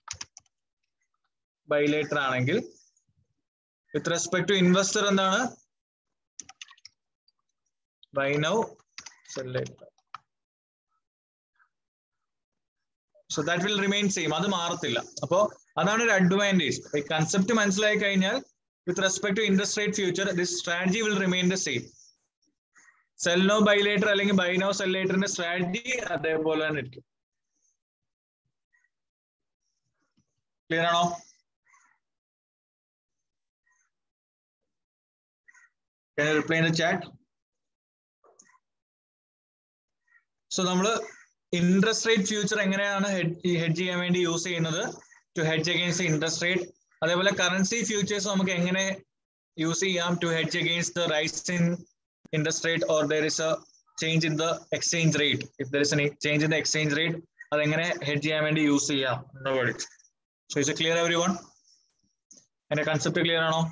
ബൈ ലേറ്റർ ആണെങ്കിൽ വിത്ത് റെസ്പെക്ട് ടു ഇൻവെസ്റ്റർ എന്താണ് buy now sell later so that will remain same അത് മാറത്തില്ല അപ്പോ അതാണ് ഒരു അഡ്വാൻറ്റേജ് ഈ കൺസെപ്റ്റ് മനസ്സിലായി കഴിഞ്ഞാൽ with respect to interest rate future this strategy will remain the same sell now buy later അല്ലെങ്കിൽ ബൈനോ സെല്ലേറ്ററിന്റെ സ്ട്രാറ്റജി അതേപോലെ തന്നെ ഇരിക്കും ക്ലിയർ ആണോ Can you reply in the chat? So നമ്മൾ ഇൻട്രസ്റ്റ് റേറ്റ് ഫ്യൂച്ചർ എങ്ങനെയാണ് ഹെഡ് ചെയ്യാൻ വേണ്ടി യൂസ് ചെയ്യുന്നത് to hedge against interest rate അതേപോലെ കറൻസി ഫ്യൂച്ചേഴ്സ് നമുക്ക് എങ്ങനെ യൂസ് ചെയ്യാം to hedge against the rise in interest rate or there is a change in the exchange rate if there is any change in the exchange rate അതെങ്ങനെ hedge ചെയ്യാൻ വേണ്ടി use ചെയ്യാം എന്ന് പഠിച്ചു so is clear every everyone എന്റെ concept clear ആണോ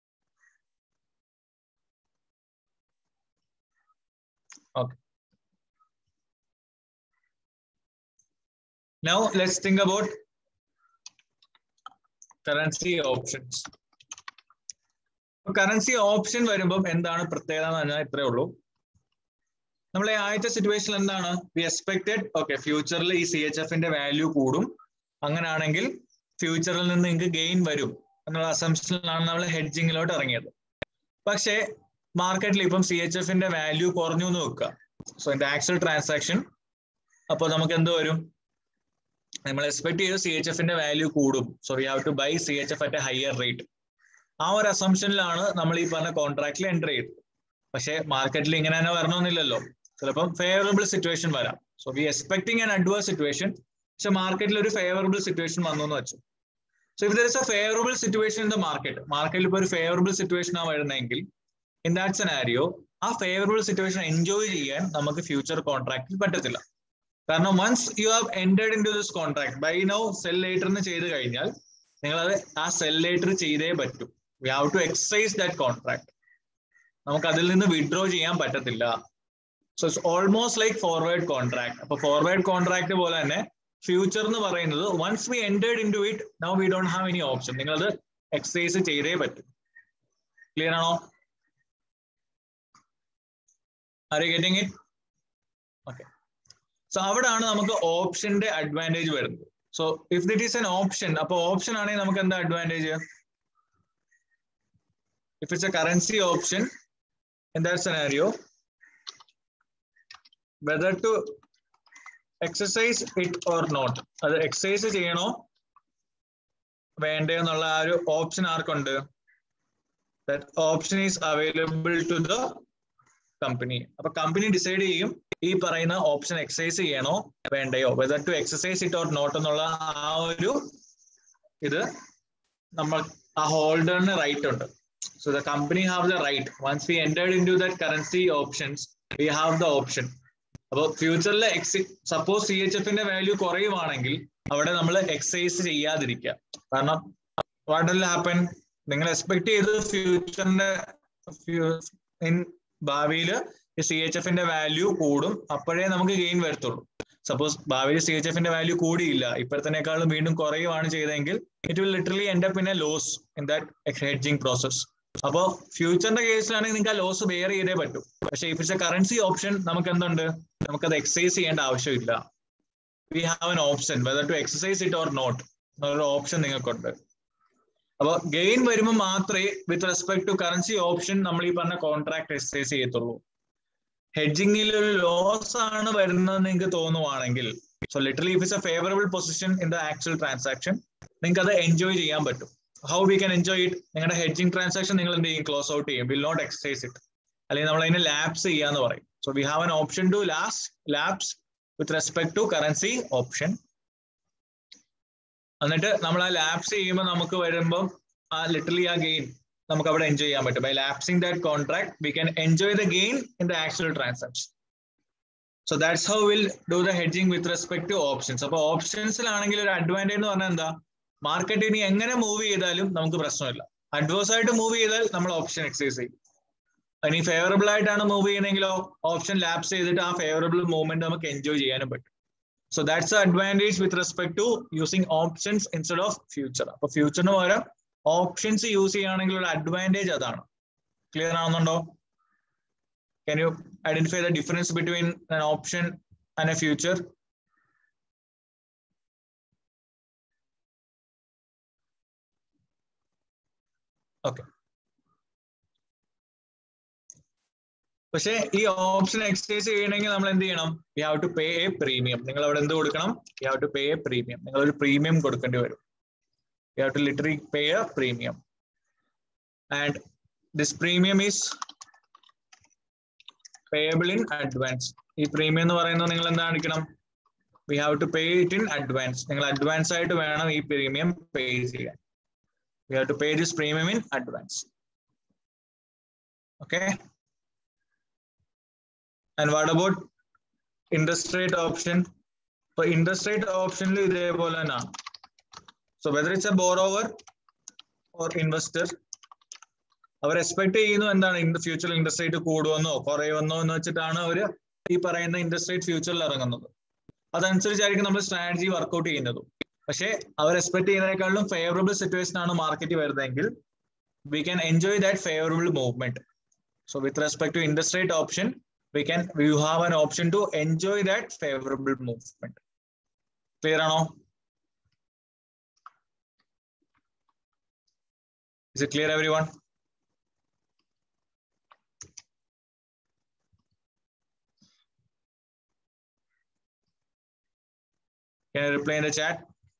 okay Now let's think about currency options. Currency option വരുമ്പം എന്താണ് പ്രത്യേകത എന്ന് പറഞ്ഞാൽ ഇത്രേ ഉള്ളൂ നമ്മളെ ആദ്യത്തെ സിറ്റുവേഷൻ എന്താണ് വി എക്സ്പെക്ടഡ് ഓക്കെ ഫ്യൂച്ചറിൽ ഈ സി എച്ച് എഫിന്റെ വാല്യൂ കൂടും അങ്ങനെയാണെങ്കിൽ ഫ്യൂച്ചറിൽ നിന്ന് നിങ്ങൾക്ക് ഗെയിൻ വരും എന്നുള്ള അസംഷനിലാണ് നമ്മൾ ഹെഡ്ജിങ്ങിലോട്ട് ഇറങ്ങിയത് പക്ഷേ മാർക്കറ്റിൽ ഇപ്പം സി എച്ച് എഫിന്റെ വാല്യൂ കുറഞ്ഞു എന്ന് വെക്കുക സോ ഇൻ ആക്ച്വൽ ട്രാൻസാക്ഷൻ അപ്പോൾ നമുക്ക് എന്ത് വരും നമ്മൾ എക്സ്പെക്ട് ചെയ്ത് സി എച്ച് എഫിന്റെ വാല്യൂ കൂടും so we have to buy C H F at a higher rate ആ ഒരു അസംഷനിലാണ് നമ്മൾ ഈ പറഞ്ഞ കോൺട്രാക്റ്റിൽ എൻ്റർ ചെയ്തത് പക്ഷേ മാർക്കറ്റിൽ ഇങ്ങനെ തന്നെ വരണമെന്നില്ലല്ലോ ചിലപ്പം ഫേവറബിൾ സിറ്റുവേഷൻ വരാം so we expecting an adverse situation പക്ഷെ മാർക്കറ്റിൽ ഒരു ഫേവറബിൾ സിറ്റുവേഷൻ വന്നു എന്ന് വെച്ചു so if there is a favourable situation in the market മാർക്കറ്റിൽ ഇപ്പോൾ ഒരു ഫേവറബിൾ സിറ്റുവേഷൻ ആ വരുന്നതെങ്കിൽ ഇൻ ദാറ്റ് സെനാരിയോ ആ ഫേവറബിൾ സിറ്റുവേഷൻ എൻജോയ് ചെയ്യാൻ നമുക്ക് ഫ്യൂച്ചർ കോൺട്രാക്റ്റിൽ പറ്റത്തില്ല കാരണം once you have entered into this contract buy now sell later എന്ന് ചെയ്ത് കഴിഞ്ഞാൽ നിങ്ങളത് ആ സെൽ ലേറ്റർ ചെയ്തേ പറ്റൂ we have to exercise that contract നമുക്ക് അതിൽ നിന്ന് വിഡ്രോ ചെയ്യാൻ പറ്റത്തില്ല so it's almost like forward contract അപ്പൊ ഫോർവേഡ് കോൺട്രാക്ട് പോലെ തന്നെ ഫ്യൂച്ചർ എന്ന് പറയുന്നത് once we entered into it now we don't have any option നിങ്ങളത് എക്സസൈസ് ചെയ്തേ പറ്റും ക്ലിയർ ആണോ are you getting it okay so അവിടാണ് നമുക്ക് ഓപ്ഷന്റെ അഡ്വാൻറ്റേജ് വരുന്നത് so if that is an option അപ്പൊ ഓപ്ഷൻ ആണെങ്കിൽ നമുക്ക് എന്താ advantage if it's a currency option in that scenario whether to exercise it or not അത് എക്സസൈസ് ചെയ്യണോ വേണ്ടേ എന്നുള്ള ആ ഒരു ഓപ്ഷൻ ആർക്കുണ്ട് option is available to the company അപ്പൊ കമ്പനി ഡിസൈഡ് ചെയ്യും ഈ പറയുന്ന ഓപ്ഷൻ എക്സസൈസ് ചെയ്യണോ വേണ്ടയോ whether to exercise it or not എന്നുള്ള ആ ഒരു ഇത് നമ്മൾ ആ ഹോൾഡറിന് റൈറ്റ് ഉണ്ട് so the company have the right once we entered into that currency options we have the option അപ്പോൾ ഫ്യൂച്ചറിൽ എക്സി സപ്പോസ് സി എച്ച് എഫിന്റെ വാല്യൂ കുറയുവാണെങ്കിൽ അവിടെ നമ്മൾ എക്സസൈസ് ചെയ്യാതിരിക്കുക കാരണം വാട്ട് വിൽ ഹാപ്പൻ നിങ്ങൾ എക്സ്പെക്ട് ചെയ്ത് ഫ്യൂച്ചറിന്റെ ഇൻ ഭാവിയിൽ സി എച്ച് എഫിന്റെ വാല്യൂ കൂടും അപ്പോഴേ നമുക്ക് ഗെയിൻ വരത്തുള്ളൂ സപ്പോസ് ഭാവിയിൽ സി എച്ച് എഫിന്റെ വാല്യൂ കൂടിയില്ല ഇപ്പോഴത്തേക്കാളും വീണ്ടും കുറയുവാണ് ചെയ്തെങ്കിൽ it will literally end up in a loss in that hedging process അപ്പോ ഫ്യൂച്ചറിന്റെ കേസിലാണെങ്കിൽ നിങ്ങൾക്ക് ആ ലോസ് ബെയർ ചെയ്തേ പറ്റൂ പക്ഷേ if it's a currency option നമുക്ക് എന്തുണ്ട് നമുക്കത് എക്സസൈസ് ചെയ്യേണ്ട ആവശ്യമില്ല we have an option whether to exercise it or not എന്നൊരു ഓപ്ഷൻ നിങ്ങൾക്കുണ്ട് അപ്പൊ ഗെയിൻ വരുമ്പോൾ മാത്രമേ with respect to currency option നമ്മൾ ഈ പറഞ്ഞ കോൺട്രാക്ട് എക്സസൈസ് ചെയ്യത്തുള്ളൂ ഹെഡ്ജിങ്ങിൽ ഒരു ലോസ് ആണ് വരുന്നത് നിങ്ങൾക്ക് തോന്നുവാണെങ്കിൽ so literally if it's a favourable position in the actual transaction നിങ്ങൾക്ക് അത് എൻജോയ് ചെയ്യാൻ പറ്റും how we can enjoy it നിങ്ങളുടെ ഹെഡ്ജിങ് ട്രാൻസാക്ഷൻ നിങ്ങൾ എന്ത് ചെയ്യും ക്ലോസ് ഔട്ട് ചെയ്യും വിൽ നോട്ട് എക്സസൈസ് ഇറ്റ് അല്ലെങ്കിൽ നമ്മൾ അതിനെ ലാപ്സ് ചെയ്യാന്ന് പറയും so we have an option to lapse lapse with respect to currency option എന്നിട്ട് നമ്മൾ ആ ലാപ്സ് ചെയ്യുമ്പോൾ നമുക്ക് വരുമ്പോൾ ആ ലിറ്ററലി ആ ഗെയിൻ നമുക്ക് അവിടെ എൻജോയ് ചെയ്യാൻ പറ്റും by lapsing that contract we can enjoy the gain in the actual transaction so that's how will do the hedging with respect to options അപ്പൊ ഓപ്ഷൻസിലാണെങ്കിൽ ഒരു അഡ്വാൻറ്റേജ് എന്ന് പറഞ്ഞാൽ എന്താ മാർക്കറ്റ് ഇനി എങ്ങനെ മൂവ് ചെയ്താലും നമുക്ക് പ്രശ്നമില്ല അഡ്വേഴ്സ് ആയിട്ട് മൂവ് ചെയ്താൽ നമ്മൾ ഓപ്ഷൻ എക്സസൈസ് ചെയ്യും ഇനി ഫേവറബിൾ ആയിട്ടാണ് മൂവ് ചെയ്യണമെങ്കിലോ ഓപ്ഷൻ ലാപ്സ് ചെയ്തിട്ട് ആ ഫേവറബിൾ മൂവ്മെന്റ് നമുക്ക് എൻജോയ് ചെയ്യാനും പറ്റും so that's advantage with respect to using options instead of future അപ്പൊ ഫ്യൂച്ചറിന് പകരം ഓപ്ഷൻസ് യൂസ് ചെയ്യുകയാണെങ്കിൽ ഒരു അഡ്വാൻറ്റേജ് അതാണ് ക്ലിയർ ആവുന്നുണ്ടോ can you identify the difference between an option and a future okay പക്ഷേ ഈ ഓപ്ഷൻ എക്സസൈസ് ചെയ്യണമെങ്കിൽ നമ്മൾ എന്ത് ചെയ്യണം you have to pay a premium നിങ്ങൾ അവിടെ എന്ത് കൊടുക്കണം you have to pay a premium നിങ്ങൾ ഒരു പ്രീമിയം കൊടുക്കേണ്ടി വരും you have to literally pay a premium and this premium is payable in advance ഈ പ്രീമിയം എന്ന് പറയുന്നത് നിങ്ങൾ എന്താ കാണിക്കണം we have to pay it in advance നിങ്ങൾ അഡ്വാൻസ് ആയിട്ട് വേണം ഈ പ്രീമിയം പേ ചെയ്യാൻ we have to pay this premium in advance okay and what about interest rate option ഇപ്പൊ ഇൻട്രസ്റ്റ് റേറ്റ് ഓപ്ഷനിൽ ഇതേപോലെ തന്നെയാണ് so whether it's a borrower or investor അവർ എക്സ്പെക്ട് ചെയ്യുന്നു എന്താണ് ഇൻ ഫ്യൂച്ചറിൽ ഇൻട്രസ്റ്റ് റേറ്റ് കൂടുമെന്നോ കുറയുമെന്നോ എന്ന് വെച്ചിട്ടാണ് അവർ ഈ പറയുന്ന ഇൻട്രസ്റ്റ് റേറ്റ് ഫ്യൂച്ചറിൽ ഇറങ്ങുന്നത് അതനുസരിച്ചായിരിക്കും നമ്മൾ സ്ട്രാറ്റജി വർക്ക്ഔട്ട് ചെയ്യുന്നത് പക്ഷേ അവർ എക്സ്പെക്ട് ചെയ്യുന്നതിനേക്കാളും ഫേവറബിൾ സിറ്റുവേഷൻ ആണ് മാർക്കറ്റ് വരുന്നതെങ്കിൽ we can enjoy that favourable movement so with respect to interest rate option we can we have an option to enjoy that favorable movement clear ആണോ is it clear everyone can you reply in the chat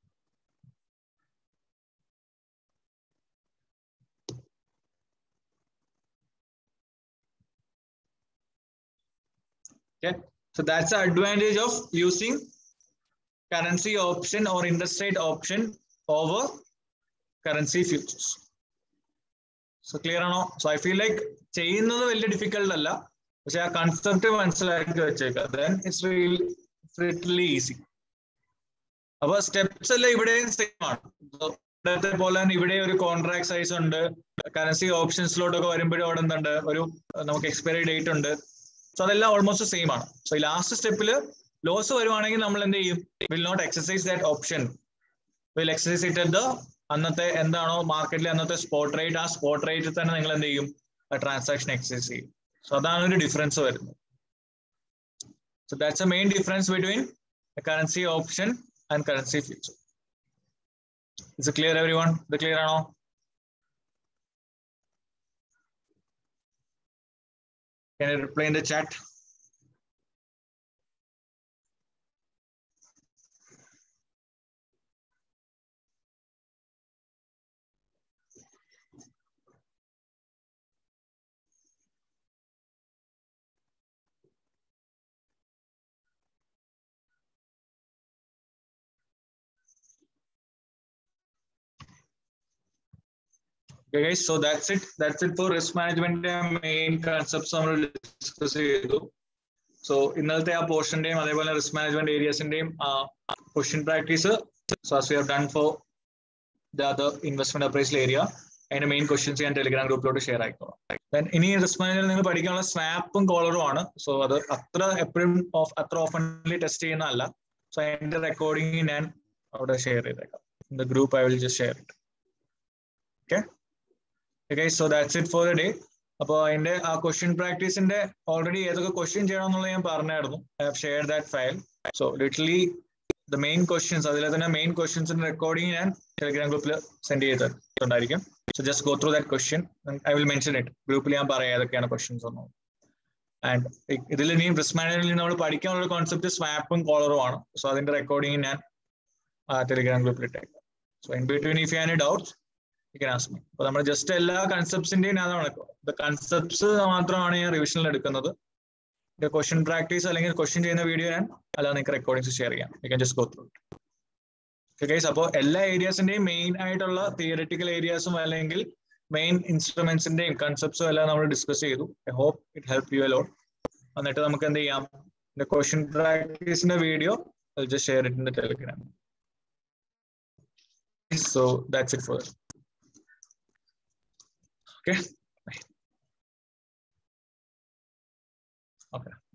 Okay, so that's the advantage of using currency option or interest rate option over currency futures. So clear ആണോ so I feel like ചെയ്യുന്നത് വലിയ difficult അല്ല പക്ഷെ ആ concept മനസ്സിലാക്കി വെച്ചേക്കാം then it's really easy അപ്പൊ steps എല്ലാം ഇവിടെയും സെയിം ആണ് ഇവിടത്തെ പോലെ തന്നെ ഇവിടെ ഒരു കോൺട്രാക്ട് സൈസ് ഉണ്ട് കറൻസി ഓപ്ഷൻസിലോട്ടൊക്കെ വരുമ്പോഴും അവിടെ എന്തുണ്ട് ഒരു നമുക്ക് എക്സ്പയറി ഡേറ്റ് ഉണ്ട് സോ അതെല്ലാം ഓൾമോസ്റ്റ് സെയിം ആണ് സോ ഈ ലാസ്റ്റ് സ്റ്റെപ്പിൽ ലോസ് വരുവാണെങ്കിൽ നമ്മൾ എന്ത് ചെയ്യും will not exercise that option will exercise it the അന്നത്തെ എന്താണോ മാർക്കറ്റിലെ അന്നത്തെ സ്പോട്ട് റേറ്റ് ആ സ്പോട്ട് റേറ്റിൽ തന്നെ നിങ്ങൾ എന്ത് ചെയ്യും ട്രാൻസാക്ഷൻ എക്സസൈസ് ചെയ്യും സോ അതാണ് ഒരു ഡിഫറൻസ് വരുന്നത് so that's a main difference between currency option and currency future it's clear every everyone ഇത് ക്ലിയർ ആണോ Can you reply in the chat? Okay, guys, so that's it. That's it for risk management main concepts നമ്മൾ discuss ചെയ്തു so ഇന്നലത്തെ ആ പോർഷന്റെയും അതേപോലെ risk management ഏരിയസിന്റെയും question practice so as we have done for the other investment appraisal area അതിന്റെ main questions ഞാൻ Telegram ഗ്രൂപ്പിലോട്ട് ഷെയർ ആയിക്കോളാം Then ഇനി റിസ്ക് മാനേജ്മെന്റ് നിങ്ങൾ പഠിക്കാനുള്ള സ്വാപ്പും കോളറും ആണ് സോ അത് അത്ര എപ്പോഴും ഓഫ് അത്ര ഓഫൻലി ടെസ്റ്റ് ചെയ്യുന്നതല്ല സോ അതിന്റെ റെക്കോർഡിംഗ് ഞാൻ അവിടെ ഷെയർ ചെയ്തേക്കാം in the group I will just share it okay okay so that's it for the day അപ്പോൾ അതിന്റെ ആ ക്വസ്റ്റ്യൻ പ്രാക്ടീസിന്റെ ഓൾറെഡി ഏതൊക്കെ ക്വസ്റ്റ്യൻ ചെയ്യണം എന്നുള്ളത് ഞാൻ പറഞ്ഞായിരുന്നു I have share that file so literally the main questions അതിലെ തന്നെ മെയിൻ ക്വസ്റ്റ്യൻസിന്റെ റെക്കോർഡിംഗ് ഞാൻ ടെലിഗ്രാം ഗ്രൂപ്പിൽ സെൻഡ് ചെയ്തിട്ടുണ്ടായിരിക്കും so just go through that question I will mention it ഗ്രൂപ്പിൽ ഞാൻ പറയാം ഏതൊക്കെയാണ് ക്വസ്റ്റ്യൻസ് ഒന്നും ആൻഡ് ഇതിൽ ഇനിയും റിസ്ക് മാനേജ്മെന്റിൽ നമ്മൾ പഠിക്കാനുള്ള കോൺസെപ്റ്റ് സ്വാപ്പും കോളറും ആണ് സോ അതിന്റെ റെക്കോർഡിംഗ് ഞാൻ ടെലിഗ്രാം ഗ്രൂപ്പിൽ ഇട്ടേക്കാം so in between if you any doubts you can ask me അപ്പൊ നമ്മൾ ജസ്റ്റ് എല്ലാ കൺസെപ്റ്റ്സിന്റെയും അതാണ് കൺസെപ്റ്റ്സ് മാത്രമാണ് ഞാൻ റിവിഷനിൽ എടുക്കുന്നത് ക്വസ്റ്റ്യൻ പ്രാക്ടീസ് അല്ലെങ്കിൽ ക്വസ്റ്റ്യൻ ചെയ്യുന്ന വീഡിയോ ഞാൻ അല്ലാതെ നിങ്ങൾക്ക് റെക്കോർഡിംഗ്സ് ഷെയർ ചെയ്യാം you can just go through guys അപ്പോൾ എല്ലാ ഏരിയാസിന്റെയും മെയിൻ ആയിട്ടുള്ള തിയറിറ്റിക്കൽ ഏരിയാസും അല്ലെങ്കിൽ മെയിൻ ഇൻസ്ട്രുമെന്റ്സിന്റെയും കൺസെപ്റ്റ്സും എല്ലാം നമ്മൾ ഡിസ്കസ് ചെയ്തു I hope it help you a lot എന്നിട്ട് നമുക്ക് എന്ത് ചെയ്യാം ക്വസ്റ്റ്യൻ പ്രാക്ടീസിന്റെ video just share it in the Telegram so that's it for Okay. Okay.